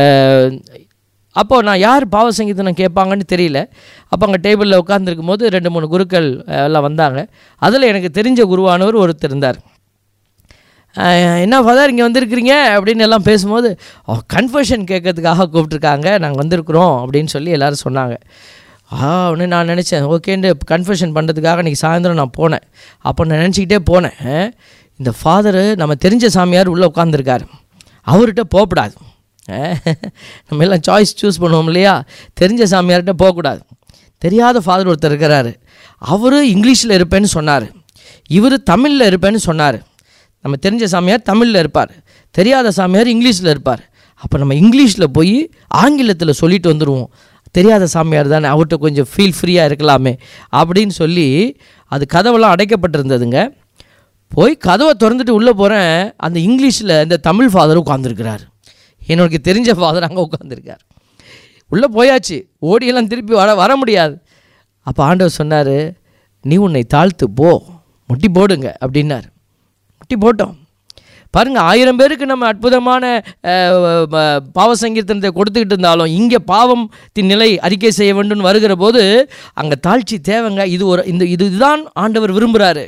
அப்போது நான் யார் பாவ சங்கீதனம் கேட்பாங்கன்னு தெரியல அப்போ அங்கே டேபிளில் உட்காந்துருக்கும் போது ரெண்டு மூணு குருக்கள் அஹ், எல்லாம் வந்தாங்க அதில் எனக்கு தெரிஞ்ச குருவானவர் ஒருத்தர் இருந்தார் அஹ், என்ன ஃபாதர் இங்கே வந்திருக்கிறீங்க அப்படின்னு எல்லாம் பேசும்போது கன்ஃபர்ஷன் கேட்கறதுக்காக கூப்பிட்ருக்காங்க நாங்கள் வந்திருக்கிறோம் அப்படின்னு சொல்லி எல்லாரும் சொன்னாங்க ஆ உடனே நான் நினச்சேன் ஓகேன்னு கன்ஃபர்ஷன் பண்ணுறதுக்காக இன்றைக்கி சாயந்தரம் நான் போனேன் அப்போ நான் நினச்சிக்கிட்டே போனேன் அஹ், இந்த ஃபாதரு நம்ம தெரிஞ்ச சாமியார் உள்ளே உட்காந்துருக்காரு அவர்கிட்ட போகக்கூடாது அஹ், நம்ம எல்லாம் சாய்ஸ் சூஸ் பண்ணுவோம் இல்லையா தெரிஞ்ச சாமியார்கிட்ட போகக்கூடாது தெரியாத ஃபாதர் ஒருத்தர் இருக்கிறாரு அவர் இங்கிலீஷில் இருப்பேன்னு சொன்னார் இவர் தமிழில் இருப்பேன்னு சொன்னார் நம்ம தெரிஞ்ச சாமியார் தமிழில் இருப்பார் தெரியாத சாமியார் இங்கிலீஷில் இருப்பார் அப்போ நம்ம இங்கிலீஷில் போய் ஆங்கிலத்தில் சொல்லிட்டு வந்துடுவோம் தெரியாத சாமியார் தானே அவர்கிட்ட கொஞ்சம் ஃபீல் ஃப்ரீயாக இருக்கலாமே அப்படின்னு சொல்லி அது கதவெல்லாம் அடைக்கப்பட்டிருந்ததுங்க போய் கதவை திறந்துட்டு உள்ளே போகிறேன் அந்த இங்கிலீஷில் இந்த தமிழ் ஃபாதர் உட்காந்துருக்கிறார் எனக்கு தெரிஞ்ச ஃபாதர் அங்கே உட்காந்துருக்கார் உள்ளே போயாச்சு ஓடியெல்லாம் திருப்பி வர வர முடியாது அப்போ ஆண்டவர் சொன்னார் நீ உன்னை தாழ்த்து போ முட்டி போடுங்க அப்படின்னார் முட்டி போட்டோம் பாருங்கள் ஆயிரம் பேருக்கு நம்ம அற்புதமான அஹ், ம- பாவ சங்கீர்த்தனத்தை கொடுத்துக்கிட்டு இருந்தாலும் இங்கே பாவத்தின் நிலை அறிக்கை செய்ய வேண்டும் வருகிற போது அங்கே தாழ்ச்சி தேவைங்க இது ஒரு இந்த இதுதான் ஆண்டவர் விரும்புகிறாரு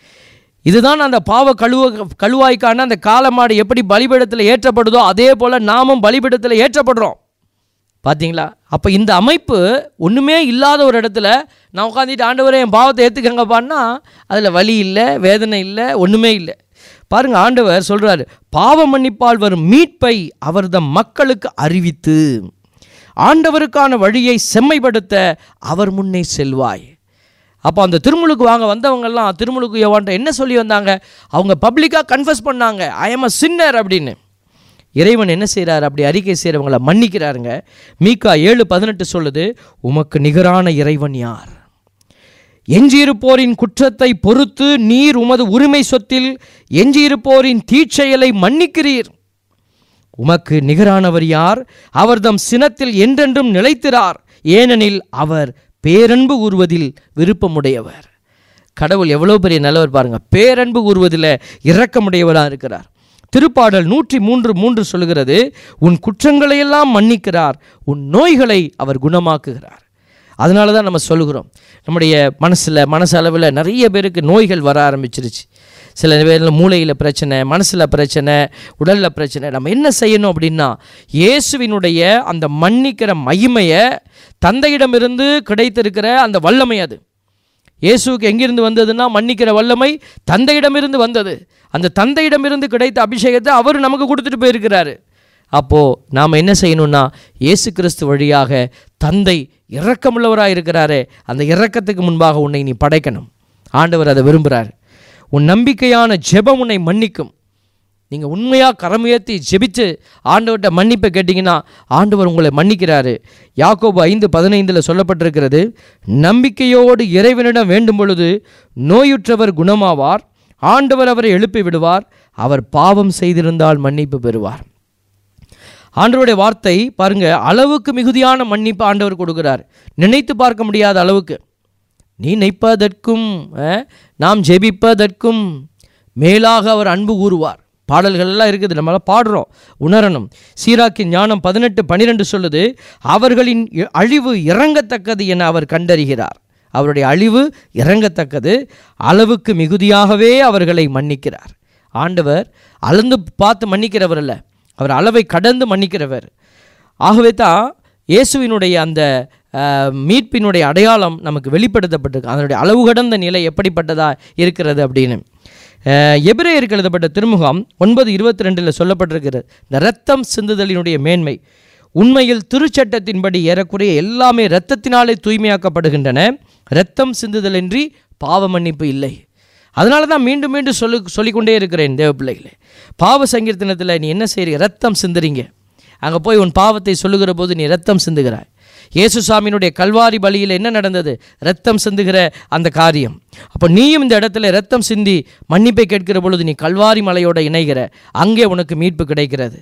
இதுதான் அந்த பாவ கழுவ கழுவாய்க்கான அந்த காலமாடு எப்படி பலிபீடத்தில் ஏற்றப்படுதோ அதே போல் நாமும் பலிபீடத்தில் ஏற்றப்படுறோம் பார்த்தீங்களா அப்போ இந்த அமைப்பு ஒன்றுமே இல்லாத ஒரு இடத்துல நான் உட்காந்துட்டு ஆண்டவரே என் பாவத்தை ஏற்றுக்கங்கப்பான்னா அதில் வலி இல்லை வேதனை இல்லை ஒன்றுமே இல்லை பாருங்க ஆண்டவர் சொல்கிறாரு பாவ மன்னிப்பால் வரும் மீட்பை அவர்தம் மக்களுக்கு அறிவித்து ஆண்டவருக்கான வழியை செம்மைப்படுத்த அவர் முன்னே செல்வாய் அப்போ அந்த திருமுழுக்கு வாங்க வந்தவங்கெல்லாம் திருமுழுக்கு யோவான்ட்ட என்ன சொல்லி வந்தாங்க அவங்க பப்ளிக்காக கன்ஃபஸ் பண்ணாங்க ஐ எம் அ சின்னர் அப்படின்னு இறைவன் என்ன செய்கிறார் அப்படி அறிக்கை செய்கிறவங்கள மன்னிக்கிறாருங்க மீகா ஏழு பதினெட்டு சொல்லுது உமக்கு நிகரான இறைவன் யார் எஞ்சியிருப்போரின் குற்றத்தை பொறுத்து நீர் உமது உரிமை சொத்தில் எஞ்சியிருப்போரின் தீச்செயலை மன்னிக்கிறீர் உமக்கு நிகரானவர் யார் அவர்தம் சினத்தில் என்றென்றும் நிலைத்திரார் ஏனெனில் அவர் பேரன்பு கூறுவதில் விருப்பமுடையவர் கடவுள் எவ்வளோ பெரிய நல்லவர் பாருங்க பேரன்பு கூறுவதில் இரக்கமுடையவராக இருக்கிறார் திருப்பாடல் நூற்றி மூன்று மூன்று சொல்லுகிறது உன் குற்றங்களையெல்லாம் மன்னிக்கிறார் உன் நோய்களை அவர் குணமாக்குகிறார் அதனால தான் நம்ம சொல்லுகிறோம் நம்முடைய மனசில் மனசளவில் நிறைய பேருக்கு நோய்கள் வர ஆரம்பிச்சிருச்சு சில பேரில் மூளையில் பிரச்சனை மனசில் பிரச்சனை உடலில் பிரச்சனை நம்ம என்ன செய்யணும் அப்படின்னா இயேசுவினுடைய அந்த மன்னிக்கிற மகிமையை தந்தையிடமிருந்து கிடைத்திருக்கிற அந்த வல்லமை அது இயேசுவுக்கு எங்கிருந்து வந்ததுன்னா மன்னிக்கிற வல்லமை தந்தையிடமிருந்து வந்தது அந்த தந்தையிடமிருந்து கிடைத்த அபிஷேகத்தை அவர் நமக்கு கொடுத்துட்டு போயிருக்கிறாரு அப்போது நாம் என்ன செய்யணும்னா இயேசு கிறிஸ்து வழியாக தந்தை இரக்கமுள்ளவராக இருக்கிறாரே அந்த இரக்கத்துக்கு முன்பாக உன்னை நீ படைக்கணும் ஆண்டவர் அதை விரும்புகிறார் உன் நம்பிக்கையான ஜெபம் உன்னை மன்னிக்கும் நீங்கள் உண்மையாக கரமுயர்த்தி ஜெபிச்சு ஆண்டவர்கிட்ட மன்னிப்பை கேட்டிங்கன்னா ஆண்டவர் உங்களை மன்னிக்கிறாரு யாக்கோபு ஐந்து பதினைந்தில் சொல்லப்பட்டிருக்கிறது நம்பிக்கையோடு இறைவனிடம் வேண்டும் பொழுது நோயுற்றவர் குணமாவார் ஆண்டவர் அவரை எழுப்பி விடுவார் அவர் பாவம் செய்திருந்தால் மன்னிப்பு பெறுவார் ஆண்டவருடைய வார்த்தை பாருங்க அளவுக்கு மிகுதியான மன்னிப்பு ஆண்டவர் கொடுக்கிறார் நினைத்து பார்க்க முடியாத அளவுக்கு நீ நினைப்பதற்கும் அஹ், நாம் ஜெபிப்பதற்கும் மேலாக அவர் அன்பு கூறுவார் பாடல்கள் எல்லாம் இருக்குது நம்மளாம் பாடுறோம் உணரணும் சீராக்கின் ஞானம் பதினெட்டு பன்னிரெண்டு சொல்லுது அவர்களின் இ- அழிவு இறங்கத்தக்கது என அவர் கண்டறிகிறார் அவருடைய அழிவு இறங்கத்தக்கது அளவுக்கு மிகுதியாகவே அவர்களை மன்னிக்கிறார் ஆண்டவர் அளந்து பார்த்து மன்னிக்கிறவர் அல்ல அவர் அளவை கடந்து மன்னிக்கிறவர் ஆகவே தான் இயேசுவினுடைய அந்த அஹ், மீட்பினுடைய அடையாளம் நமக்கு வெளிப்படுத்தப்பட்டிருக்கு அதனுடைய அளவு கடந்த நிலை எப்படிப்பட்டதா இருக்கிறது அப்படின்னு அஹ், எபிரேயருக்கு எழுதப்பட்ட திருமுகம் ஒன்பது இருபத்தி ரெண்டில் சொல்லப்பட்டிருக்கிறது இந்த இரத்தம் சிந்துதலினுடைய மேன்மை உண்மையில் திருச்சட்டத்தின்படி ஏறக்குறைய எல்லாமே இரத்தத்தினாலே தூய்மையாக்கப்படுகின்றன இரத்தம் சிந்துதலின்றி பாவ மன்னிப்பு இல்லை அதனால தான் மீண்டும் மீண்டும் சொல்லு சொல்லிக்கொண்டே இருக்கிறேன் தேவ பிள்ளைகளே பாவ சங்கீர்த்தனத்தில் நீ என்ன செய்றீங்க ரத்தம் சிந்துறீங்க அங்கே போய் உன் பாவத்தை சொல்லுகிற போது நீ ரத்தம் சிந்துகிறாய் இயேசு சாமியினுடைய கல்வாரி பலியில் என்ன நடந்தது ரத்தம் சிந்துகிற அந்த காரியம் அப்போ நீயும் இந்த இடத்துல ரத்தம் சிந்தி மன்னிப்பை கேட்கிற பொழுது நீ கல்வாரி மலையோட இணைகிற அங்கே உனக்கு மீட்பு கிடைக்கிறது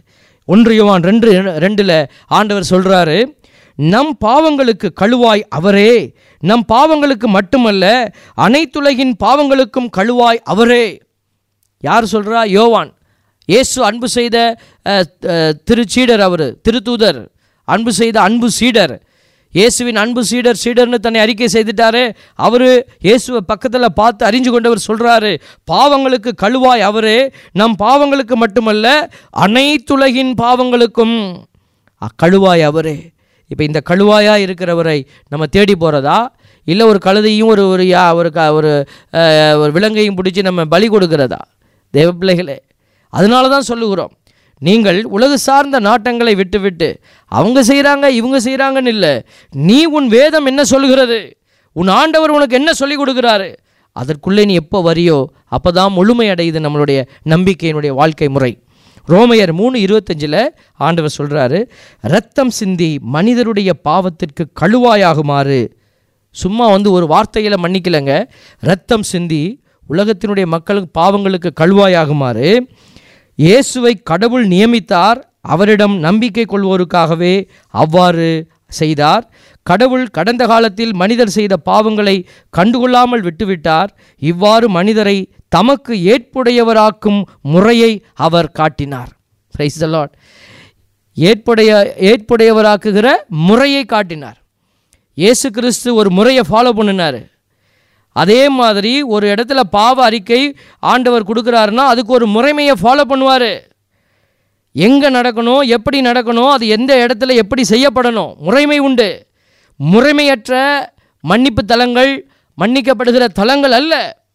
ஒன்று யோவான் ரெண்டு ரெண்டில் ஆண்டவர் சொல்கிறாரு நம் பாவங்களுக்கு கழுவாய் அவரே நம் பாவங்களுக்கு மட்டுமல்ல அனைத்துலகின் பாவங்களுக்கும் கழுவாய் அவரே யார் சொல்கிறா யோவான் இயேசு அன்பு செய்த அஹ், அஹ், திருச்சீடர் அவர் திருத்தூதர் அன்பு செய்த அன்பு சீடர் இயேசுவின் அன்பு சீடர் சீடர்னு தன்னை அறிக்கை செய்துட்டாரு அவர் இயேசுவை பக்கத்தில் பார்த்து அறிஞ்சு கொண்டவர் சொல்கிறாரு பாவங்களுக்கு கழுவாய் அவரே நம் பாவங்களுக்கு மட்டுமல்ல அனைத்துலகின் பாவங்களுக்கும் கழுவாய் அவரே இப்போ இந்த கழுவாயாக இருக்கிறவரை நம்ம தேடி போகிறதா இல்லை ஒரு கழுதையும் ஒரு ஒரு யா ஒரு க ஒரு அஹ், ஒரு விலங்கையும் பிடிச்சி நம்ம பலி கொடுக்கிறதா தேவ பிள்ளைகளே அதனால தான் சொல்லுகிறோம் நீங்கள் உலக சார்ந்த நாட்டங்களை விட்டுவிட்டு அவங்க செய்கிறாங்க இவங்க செய்கிறாங்கன்னு இல்லை நீ உன் வேதம் என்ன சொல்லுகிறது உன் ஆண்டவர் உனக்கு என்ன சொல்லிக் கொடுக்குறாரு அதற்குள்ளே நீ எப்போ வரியோ அப்போ தான் முழுமை அடையுது நம்மளுடைய நம்பிக்கையினுடைய வாழ்க்கை முறை ரோமையர் மூணு இருபத்தஞ்சில் ஆண்டவர் சொல்கிறாரு ரத்தம் சிந்தி மனிதருடைய பாவத்திற்கு கழுவாயாகுமாறு சும்மா வந்து ஒரு வார்த்தையில் மன்னிக்கலைங்க ரத்தம் சிந்தி உலகத்தினுடைய மக்களுக்கு பாவங்களுக்கு கழுவாயாகுமாறு இயேசுவை கடவுள் நியமித்தார் அவரிடம் நம்பிக்கை கொள்வோருக்காகவே அவ்வாறு செய்தார் கடவுள் கடந்த காலத்தில் மனிதர் செய்த பாவங்களை கண்டுகொள்ளாமல் விட்டுவிட்டார் இவ்வாறு மனிதரை தமக்கு ஏற்புடையவராக்கும் முறையை அவர் காட்டினார் பிரைஸ் த லார்ட் ஏற்புடைய ஏற்புடையவராக்குகிற முறையை காட்டினார் இயேசு கிறிஸ்து ஒரு முறையை ஃபாலோ பண்ணினார் அதே மாதிரி ஒரு இடத்துல பாவ அறிக்கை ஆண்டவர் கொடுக்குறாருன்னா அதுக்கு ஒரு முறைமையை ஃபாலோ பண்ணுவார் எங்கே நடக்கணும் எப்படி நடக்கணும் அது எந்த இடத்துல எப்படி செய்யப்படணும் முறைமை உண்டு முறைமையற்ற மன்னிப்பு தலங்கள் மன்னிக்கப்படுகிற தலங்கள் அல்ல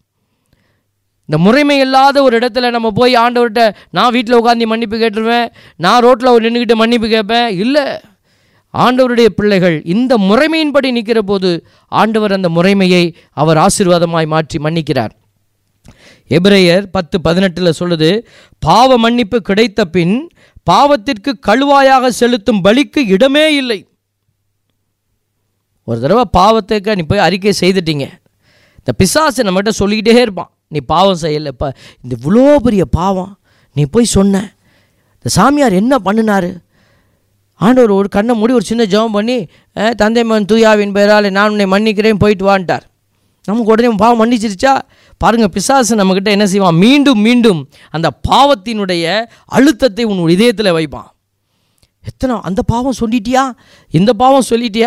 இந்த முறைமை இல்லாத ஒரு இடத்துல நம்ம போய் ஆண்டவர்கிட்ட நான் வீட்டில் உட்காந்து மன்னிப்பு கேட்டுருவேன் நான் ரோட்டில் ஒரு நின்றுக்கிட்டு மன்னிப்பு கேட்பேன் இல்லை ஆண்டவருடைய பிள்ளைகள் இந்த முறைமையின்படி நிற்கிற போது ஆண்டவர் அந்த முறைமையை அவர் ஆசீர்வாதமாய் மாற்றி மன்னிக்கிறார் எபிரேயர் பத்து பதினெட்டில் சொல்லுது பாவ மன்னிப்பு கிடைத்த பின் பாவத்திற்கு கழுவாயாக செலுத்தும் பலிக்கு இடமே இல்லை ஒரு தடவை பாவத்துக்கு நீ போய் அறிக்கை செய்துட்டீங்க இந்த பிசாசு நம்மகிட்ட சொல்லிக்கிட்டே இருப்பான் நீ பாவம் செய்யலை இப்போ இந்த இவ்வளோ பெரிய பாவம் நீ போய் சொன்ன இந்த சாமியார் என்ன பண்ணினாரு ஆண்டவர் ஒரு கண்ணை மூடி ஒரு சின்ன ஜெபம் பண்ணி அஹ், தந்தை மகன் தூயாவின் பெயரால் நான் உன்னை மன்னிக்கிறேன் போயிட்டு வான்ட்டார் நமக்கு உடனே பாவம் மன்னிச்சிருச்சா பாருங்கள் பிசாசு நம்மக்கிட்ட என்ன செய்வான் மீண்டும் மீண்டும் அந்த பாவத்தினுடைய அழுத்தத்தை உன் இதயத்தில் வைப்பான் எத்தனை அந்த பாவம் சொல்லிட்டியா இந்த பாவம் சொல்லிட்டியா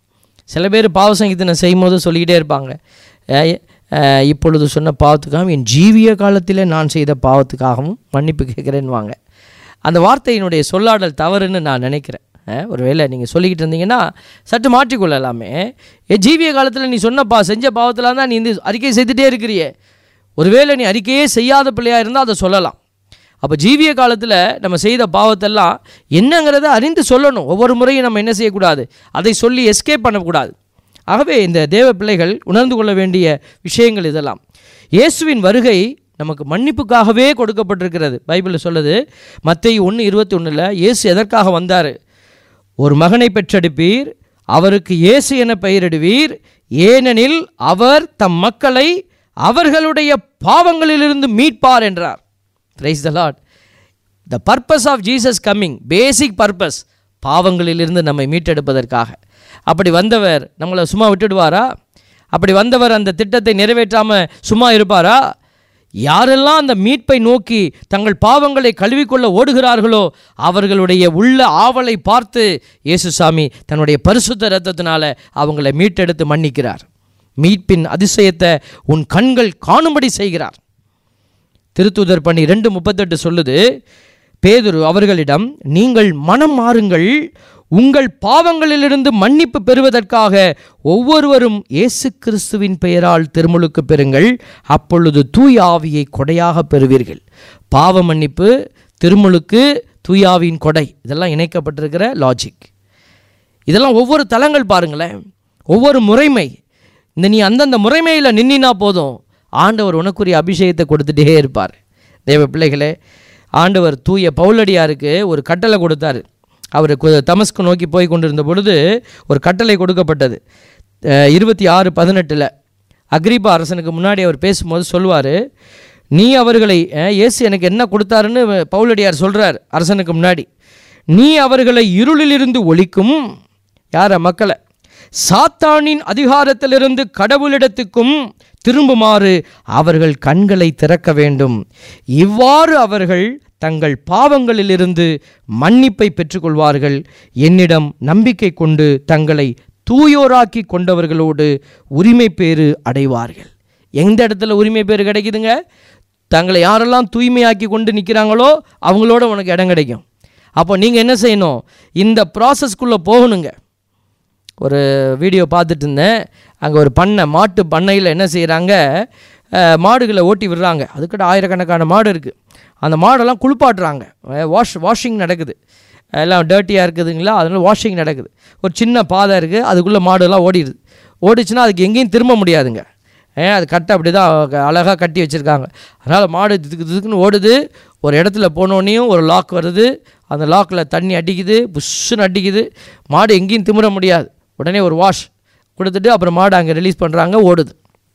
சில பேர் பாவ சங்கீதனை செய்யும்போது சொல்லிக்கிட்டே இருப்பாங்க அஹ், அஹ், இப்பொழுது சொன்ன பாவத்துக்காகவும் என் ஜீவிய காலத்தில் நான் செய்த பாவத்துக்காகவும் மன்னிப்பு கேட்குறேன்னுவாங்க அந்த வார்த்தையினுடைய சொல்லாடல் தவறுன்னு நான் நினைக்கிறேன் அஹ், ஒருவேளை நீங்கள் சொல்லிக்கிட்டு இருந்தீங்கன்னா சற்று மாற்றிக்கொள்ளலாமே என் ஜீவிய காலத்தில் நீ சொன்ன பா செஞ்ச பாவத்தில் தான் நீ இந்த அறிக்கை செய்துட்டே இருக்கிறியே ஒருவேளை நீ அறிக்கையே செய்யாத பிள்ளையாக இருந்தால் அதை சொல்லலாம் அப்போ ஜீவிய காலத்தில் நம்ம செய்த பாவத்தெல்லாம் என்னங்கிறத அறிந்து சொல்லணும் ஒவ்வொரு முறையும் நம்ம என்ன செய்யக்கூடாது அதை சொல்லி எஸ்கேப் பண்ணக்கூடாது ஆகவே இந்த தேவ பிள்ளைகள் உணர்ந்து கொள்ள வேண்டிய விஷயங்கள் இதெல்லாம் இயேசுவின் வருகை நமக்கு மன்னிப்புக்காகவே கொடுக்கப்பட்டிருக்கிறது பைபிளில் சொல்லுது மத்தேயு ஒன்று இருபத்தி ஒன்றில் இயேசு எதற்காக வந்தார் ஒரு மகனை பெற்றெடுப்பீர் அவருக்கு இயேசு என பெயரிடுவீர் ஏனெனில் அவர் தம் மக்களை அவர்களுடைய பாவங்களிலிருந்து மீட்பார் என்றார் praise the lord the purpose of Jesus coming basic purpose பாவங்களிலிருந்து நம்மை மீட்டெடுப்பதற்காக அப்படி வந்தவர் நம்மளை சும்மா விட்டுடுவாரா அப்படி வந்தவர் அந்த திட்டத்தை நிறைவேற்றாமல் சும்மா இருப்பாரா யாரெல்லாம் அந்த மீட்பை நோக்கி தங்கள் பாவங்களை கழுவிக்கொள்ள ஓடுகிறார்களோ அவர்களுடைய உள்ள ஆவலை பார்த்து இயேசுசாமி தன்னுடைய பரிசுத்த இரத்தத்தினால அவங்களை மீட்டெடுத்து மன்னிக்கிறார் மீட்பின் அதிசயத்தை உன் கண்கள் காணும்படி செய்கிறார் திருத்துதர் பணி ரெண்டு முப்பத்தெட்டு சொல்லுது பேதுரு அவர்களிடம் நீங்கள் மனம் மாறுங்கள் உங்கள் பாவங்களிலிருந்து மன்னிப்பு பெறுவதற்காக ஒவ்வொருவரும் இயேசு கிறிஸ்துவின் பெயரால் திருமுழுக்கு பெறுங்கள் அப்பொழுது தூய ஆவியை கொடையாக பெறுவீர்கள் பாவ மன்னிப்பு திருமுழுக்கு தூயாவின் கொடை இதெல்லாம் இணைக்கப்பட்டிருக்கிற லாஜிக் இதெல்லாம் ஒவ்வொரு தலங்கள் பாருங்களேன் ஒவ்வொரு முறைமை இந்த நீ அந்தந்த முறைமையில் நின்னினா போதும் ஆண்டவர் உனக்குரிய அபிஷேகத்தை கொடுத்துட்டே இருப்பார் தேவ பிள்ளைகளே ஆண்டவர் தூய பவுலடியாருக்கு ஒரு கட்டளை கொடுத்தாரு அவர் கு- தமஸ்கு நோக்கி போய் கொண்டிருந்த பொழுது ஒரு கட்டளை கொடுக்கப்பட்டது அஹ், இருபத்தி ஆறு பதினெட்டில் அக்ரிபா அரசனுக்கு முன்னாடி அவர் பேசும்போது சொல்லுவார் நீ அவர்களை அஹ், இயேசு எனக்கு என்ன கொடுத்தாருன்னு பவுலடியார் சொல்றார் அரசனுக்கு முன்னாடி நீ அவர்களை இருளிலிருந்து ஒழிக்கும் யார மக்களை சாத்தானின் அதிகாரத்திலிருந்து கடவுளிடத்துக்கும் திரும்புமாறு அவர்கள் கண்களை திறக்க வேண்டும் இவ்வாறு அவர்கள் தங்கள் பாவங்களிலிருந்து மன்னிப்பை பெற்றுக்கொள்வார்கள் என்னிடம் நம்பிக்கை கொண்டு தங்களை தூயோராக்கி கொண்டவர்களோடு உரிமை பேறு அடைவார்கள் எந்த இடத்துல உரிமை பேறு கிடைக்குதுங்க தங்களை யாரெல்லாம் தூய்மையாக்கி கொண்டு நிற்கிறாங்களோ அவங்களோட உனக்கு இடம் கிடைக்கும் அப்போ நீங்கள் என்ன செய்யணும் இந்த ப்ராசஸ்க்குள்ளே போகணுங்க ஒரு வீடியோ பார்த்துட்டு இருந்தேன் அங்கே ஒரு பண்ணை மாட்டு பண்ணையில் என்ன செய்கிறாங்க மாடுகளை ஓட்டி விடுறாங்க அதுக்கிட்ட ஆயிரக்கணக்கான மாடு இருக்குது அந்த மாடெல்லாம் குளிப்பாட்டுறாங்க வாஷ் வாஷிங் நடக்குது எல்லாம் டர்ட்டியாக இருக்குதுங்களா அதனால் வாஷிங் நடக்குது ஒரு சின்ன பாதை இருக்குது அதுக்குள்ளே மாடுலாம் ஓடிடுது ஓடிச்சுன்னா அதுக்கு எங்கேயும் திரும்ப முடியாதுங்க ஏன் அது கட்டை அப்படி தான் அழகாக கட்டி வச்சுருக்காங்க அதனால் மாடு இதுக்கு இதுக்குன்னு ஓடுது ஒரு இடத்துல போனோடனையும் ஒரு லாக் வருது அந்த லாக்கில் தண்ணி அடிக்குது புஷ்ஷுன்னு அடிக்குது மாடு எங்கேயும் திமிர முடியாது உடனே ஒரு வாஷ் கொடுத்துட்டு அப்புறம் மாடு அங்கே ரிலீஸ் பண்ணுறாங்க ஓடுது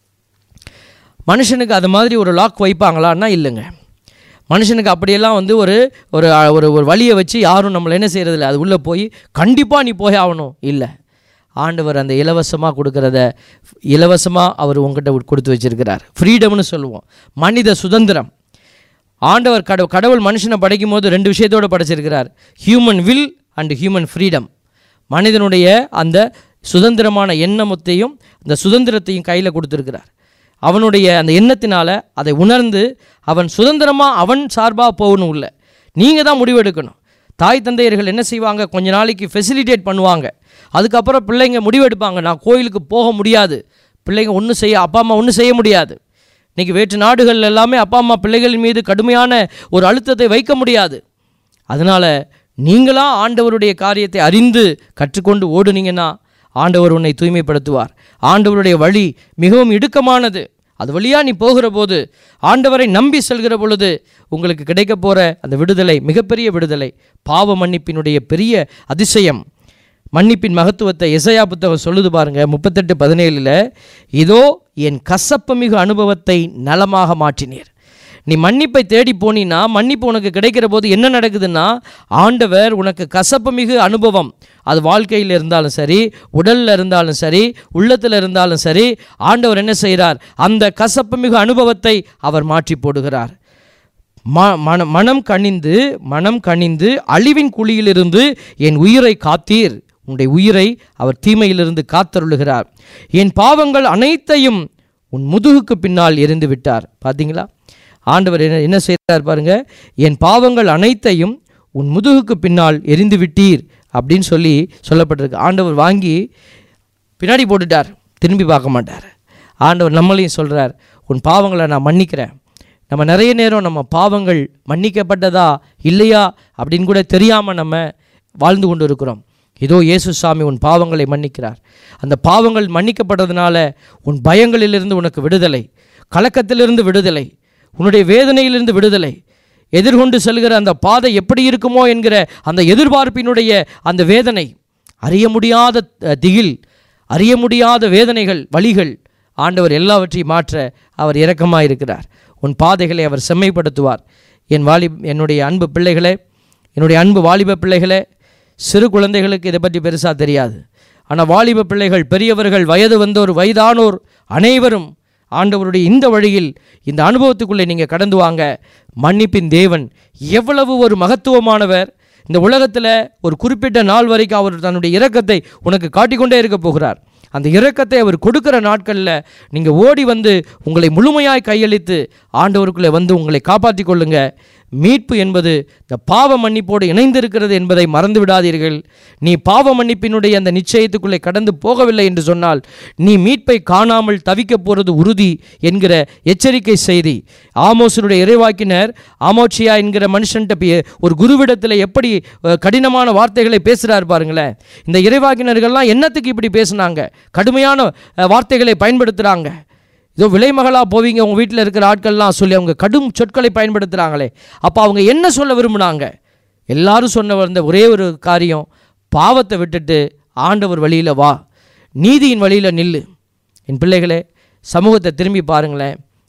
மனுஷனுக்கு அது மாதிரி ஒரு லாக் வைப்பாங்களான்னா இல்லைங்க மனுஷனுக்கு அப்படியெல்லாம் வந்து ஒரு ஒரு ஒரு ஒரு வழியை வச்சு யாரும் நம்மளை என்ன செய்கிறதில்ல அது உள்ளே போய் கண்டிப்பாக நீ போய் ஆகணும் இல்லை ஆண்டவர் அந்த இலவசமாக கொடுக்கறத இலவசமாக அவர் உங்ககிட்ட கொடுத்து வச்சிருக்கிறார் ஃப்ரீடம்னு சொல்லுவோம் மனித சுதந்திரம் ஆண்டவர் கட கடவுள் மனுஷனை படைக்கும் போது ரெண்டு விஷயத்தோடு படைச்சிருக்கிறார் human will and human freedom மனிதனுடைய அந்த சுதந்திரமான எண்ணமத்தையும் அந்த சுதந்திரத்தையும் கையில் கொடுத்துருக்கிறார் அவனுடைய அந்த எண்ணத்தினால அதை உணர்ந்து அவன் சுதந்திரமாக அவன் சார்பாக போகணும் இல்லை நீங்கள் தான் முடிவெடுக்கணும் தாய் தந்தையர்கள் என்ன செய்வாங்க கொஞ்ச நாளைக்கு ஃபெசிலிட்டேட் பண்ணுவாங்க அதுக்கப்புறம் பிள்ளைங்க முடிவெடுப்பாங்க நான் கோயிலுக்கு போக முடியாது பிள்ளைங்க ஒன்றும் செய்ய அப்பா அம்மா ஒன்றும் செய்ய முடியாது இன்றைக்கி வேற்று நாடுகள் எல்லாமே அப்பா அம்மா பிள்ளைகளின் மீது கடுமையான ஒரு அழுத்தத்தை வைக்க முடியாது அதனால் நீங்களா ஆண்டவருடைய காரியத்தை அறிந்து கற்றுக்கொண்டு ஓடுனீங்கன்னா ஆண்டவர் உன்னை தூய்மைப்படுத்துவார் ஆண்டவருடைய வழி மிகவும் இடுக்கமானது அது வழியாக நீ போகிற போது ஆண்டவரை நம்பி செல்கிற பொழுது உங்களுக்கு கிடைக்க போகிற அந்த விடுதலை மிகப்பெரிய விடுதலை பாவ மன்னிப்பினுடைய பெரிய அதிசயம் மன்னிப்பின் மகத்துவத்தை எசையா புத்தகம் சொல்லுது பாருங்க முப்பத்தெட்டு பதினேழில் இதோ என் கசப்புமிகு அனுபவத்தை நலமாக மாற்றினீர் நீ மன்னிப்பை தேடி போனீன்னா மன்னிப்பு உனக்கு கிடைக்கிற போது என்ன நடக்குதுன்னா ஆண்டவர் உனக்கு கசப்புமிகு அனுபவம் அது வாழ்க்கையில் இருந்தாலும் சரி உடலில் இருந்தாலும் சரி உள்ளத்தில் இருந்தாலும் சரி ஆண்டவர் என்ன செய்கிறார் அந்த கசப்புமிகு அனுபவத்தை அவர் மாற்றி போடுகிறார் ம மன மனம் கனிந்து மனம் கனிந்து அழிவின் குழியிலிருந்து என் உயிரை காத்தீர் உன்னுடைய உயிரை அவர் தீமையிலிருந்து காத்தருளுகிறார் என் பாவங்கள் அனைத்தையும் உன் முதுகுக்கு பின்னால் எரிந்து விட்டார் பார்த்தீங்களா ஆண்டவர் என்ன என்ன செய்கிறார் பாருங்க என் பாவங்கள் அனைத்தையும் உன் முதுகுக்கு பின்னால் எரிந்து விட்டீர் அப்படின்னு சொல்லி சொல்லப்பட்டிருக்கு ஆண்டவர் வாங்கி பின்னாடி போட்டுட்டார் திரும்பி பார்க்க மாட்டார் ஆண்டவர் நம்மளையும் சொல்கிறார் உன் பாவங்களை நான் மன்னிக்கிறேன் நம்ம நிறைய நேரம் நம்ம பாவங்கள் மன்னிக்கப்பட்டதா இல்லையா அப்படின்னு கூட தெரியாமல் நம்ம வாழ்ந்து கொண்டு இருக்கிறோம் இதோ இயேசு சாமி உன் பாவங்களை மன்னிக்கிறார் அந்த பாவங்கள் மன்னிக்கப்பட்டதுனால உன் பயங்களிலிருந்து உனக்கு விடுதலை கலக்கத்திலிருந்து விடுதலை உன்னுடைய வேதனையிலிருந்து விடுதலை எதிர்கொண்டு செல்கிற அந்த பாதை எப்படி இருக்குமோ என்கிற அந்த எதிர்பார்ப்பினுடைய அந்த வேதனை அறிய முடியாத அஹ், திகில் அறிய முடியாத வேதனைகள் வழிகள் ஆண்டவர் எல்லாவற்றையும் மாற்ற அவர் இரக்கமாக இருக்கிறார் உன் பாதைகளை அவர் செம்மைப்படுத்துவார் என் வாலி என்னுடைய அன்பு பிள்ளைகளே என்னுடைய அன்பு வாலிப பிள்ளைகளே சிறு குழந்தைகளுக்கு இதை பற்றி பெருசாக தெரியாது ஆனால் வாலிப பிள்ளைகள் பெரியவர்கள் வயது வந்தோர் வயதானோர் அனைவரும் ஆண்டவருடைய இந்த வழியில் இந்த அனுபவத்துக்குள்ளே நீங்கள் கடந்து வாங்க மன்னிப்பின் தேவன் எவ்வளவு ஒரு மகத்துவமானவர் இந்த உலகத்தில் ஒரு குறிப்பிட்ட நாள் வரைக்கும் அவர் தன்னுடைய இரக்கத்தை உனக்கு காட்டிக்கொண்டே இருக்க போகிறார் அந்த இரக்கத்தை அவர் கொடுக்கிற நாட்களில் நீங்கள் ஓடி வந்து உங்களை முழுமையாய் கையளித்து ஆண்டவருக்குள்ளே வந்து உங்களை காப்பாற்றிக் கொள்ளுங்க மீட்பு என்பது இந்த பாவ மன்னிப்போடு இணைந்திருக்கிறது என்பதை மறந்து விடாதீர்கள் நீ பாவ மன்னிப்பினுடைய அந்த நிச்சயத்துக்குள்ளே கடந்து போகவில்லை என்று சொன்னால் நீ மீட்பை காணாமல் தவிக்கப் போகிறது உறுதி என்கிற எச்சரிக்கை செய்தி ஆமோசனுடைய இறைவாக்கினர் ஆமோச்சியா என்கிற மனுஷன்ட்ட பே- ஒரு குருவிடத்தில் எப்படி அஹ், கடினமான வார்த்தைகளை பேசுகிறார் பாருங்களேன் இந்த இறைவாக்கினர்கள்லாம் என்னத்துக்கு இப்படி பேசுனாங்க கடுமையான அஹ், வார்த்தைகளை பயன்படுத்துகிறாங்க இதோ விலைமகளா போவீங்க உங்கள் வீட்டில் இருக்கிற ஆட்கள்லாம் சொல்லி அவங்க கடும் சொற்களை பயன்படுத்துகிறாங்களே அப்போ அவங்க என்ன சொல்ல விரும்புனாங்க எல்லாரும் சொன்ன வந்த ஒரே ஒரு காரியம் பாவத்தை விட்டுட்டு ஆண்டவர் வழியில் வா நீதியின் வழியில் நில்லு என் பிள்ளைகளே சமூகத்தை திரும்பி பாருங்களேன்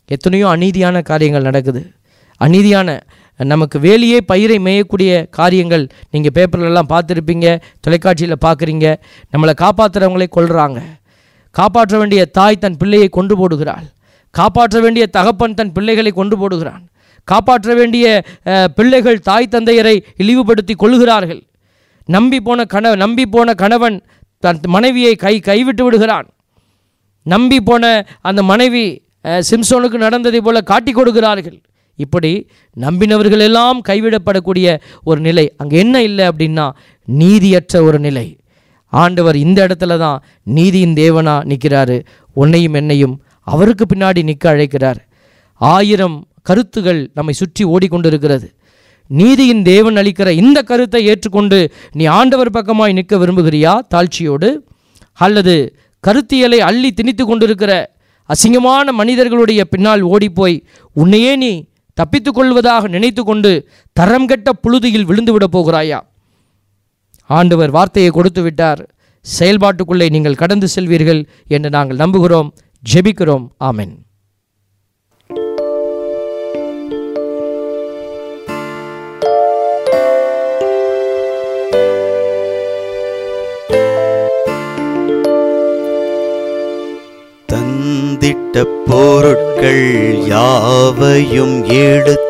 எத்தனையோ அநீதியான காரியங்கள் நடக்குது அநீதியான நமக்கு வேலியே பயிரை மேயக்கூடிய காரியங்கள் நீங்கள் பேப்பர்லலாம் பார்த்துருப்பீங்க தொலைக்காட்சியில் பார்க்குறீங்க நம்மளை காப்பாற்றுறவங்களே கொள்கிறாங்க காப்பாற்ற வேண்டிய தாய் தன் பிள்ளையை கொண்டு போடுகிறாள் காப்பாற்ற வேண்டிய தகப்பன் தன் பிள்ளைகளை கொண்டு போடுகிறான் காப்பாற்ற வேண்டிய அஹ், பிள்ளைகள் தாய் தந்தையரை இழிவுபடுத்தி கொள்கிறார்கள் நம்பி போன கண நம்பி போன கணவன் தன் மனைவியை கை கைவிட்டு விடுகிறான் நம்பி போன அந்த மனைவி அஹ், சிம்சோனுக்கு நடந்ததை போல காட்டி கொடுக்கிறார்கள் இப்படி நம்பினவர்கள் எல்லாம் கைவிடப்படக்கூடிய ஒரு நிலை அங்கே என்ன இல்லை அப்படின்னா நீதியற்ற ஒரு நிலை ஆண்டவர் இந்த இடத்துல தான் நீதியின் தேவனா நிற்கிறாரு உன்னையும் என்னையும் அவருக்கு பின்னாடி நிற்க அழைக்கிறார் ஆயிரம் கருத்துகள் நம்மை சுற்றி ஓடிக்கொண்டிருக்கிறது நீதியின் தேவன் அளிக்கிற இந்த கருத்தை ஏற்றுக்கொண்டு நீ ஆண்டவர் பக்கமாய் நிற்க விரும்புகிறியா தாழ்ச்சியோடு அல்லது கருத்தியலை அள்ளி திணித்து கொண்டிருக்கிற அசிங்கமான மனிதர்களுடைய பின்னால் ஓடிப்போய் உன்னையே நீ தப்பித்துக் கொள்வதாக நினைத்து கொண்டு தரம் கெட்ட புழுதியில் விழுந்து விடப் போகிறாயா ஆண்டவர் வார்த்தையை கொடுத்து விட்டார் செயல்பாட்டுக்குள்ளே நீங்கள் கடந்து செல்வீர்கள் என்று நாங்கள் நம்புகிறோம் ஜெபிக்கிறோம் ஆமென் தந்திட்ட பொருட்கள் யாவையும் எடுத்து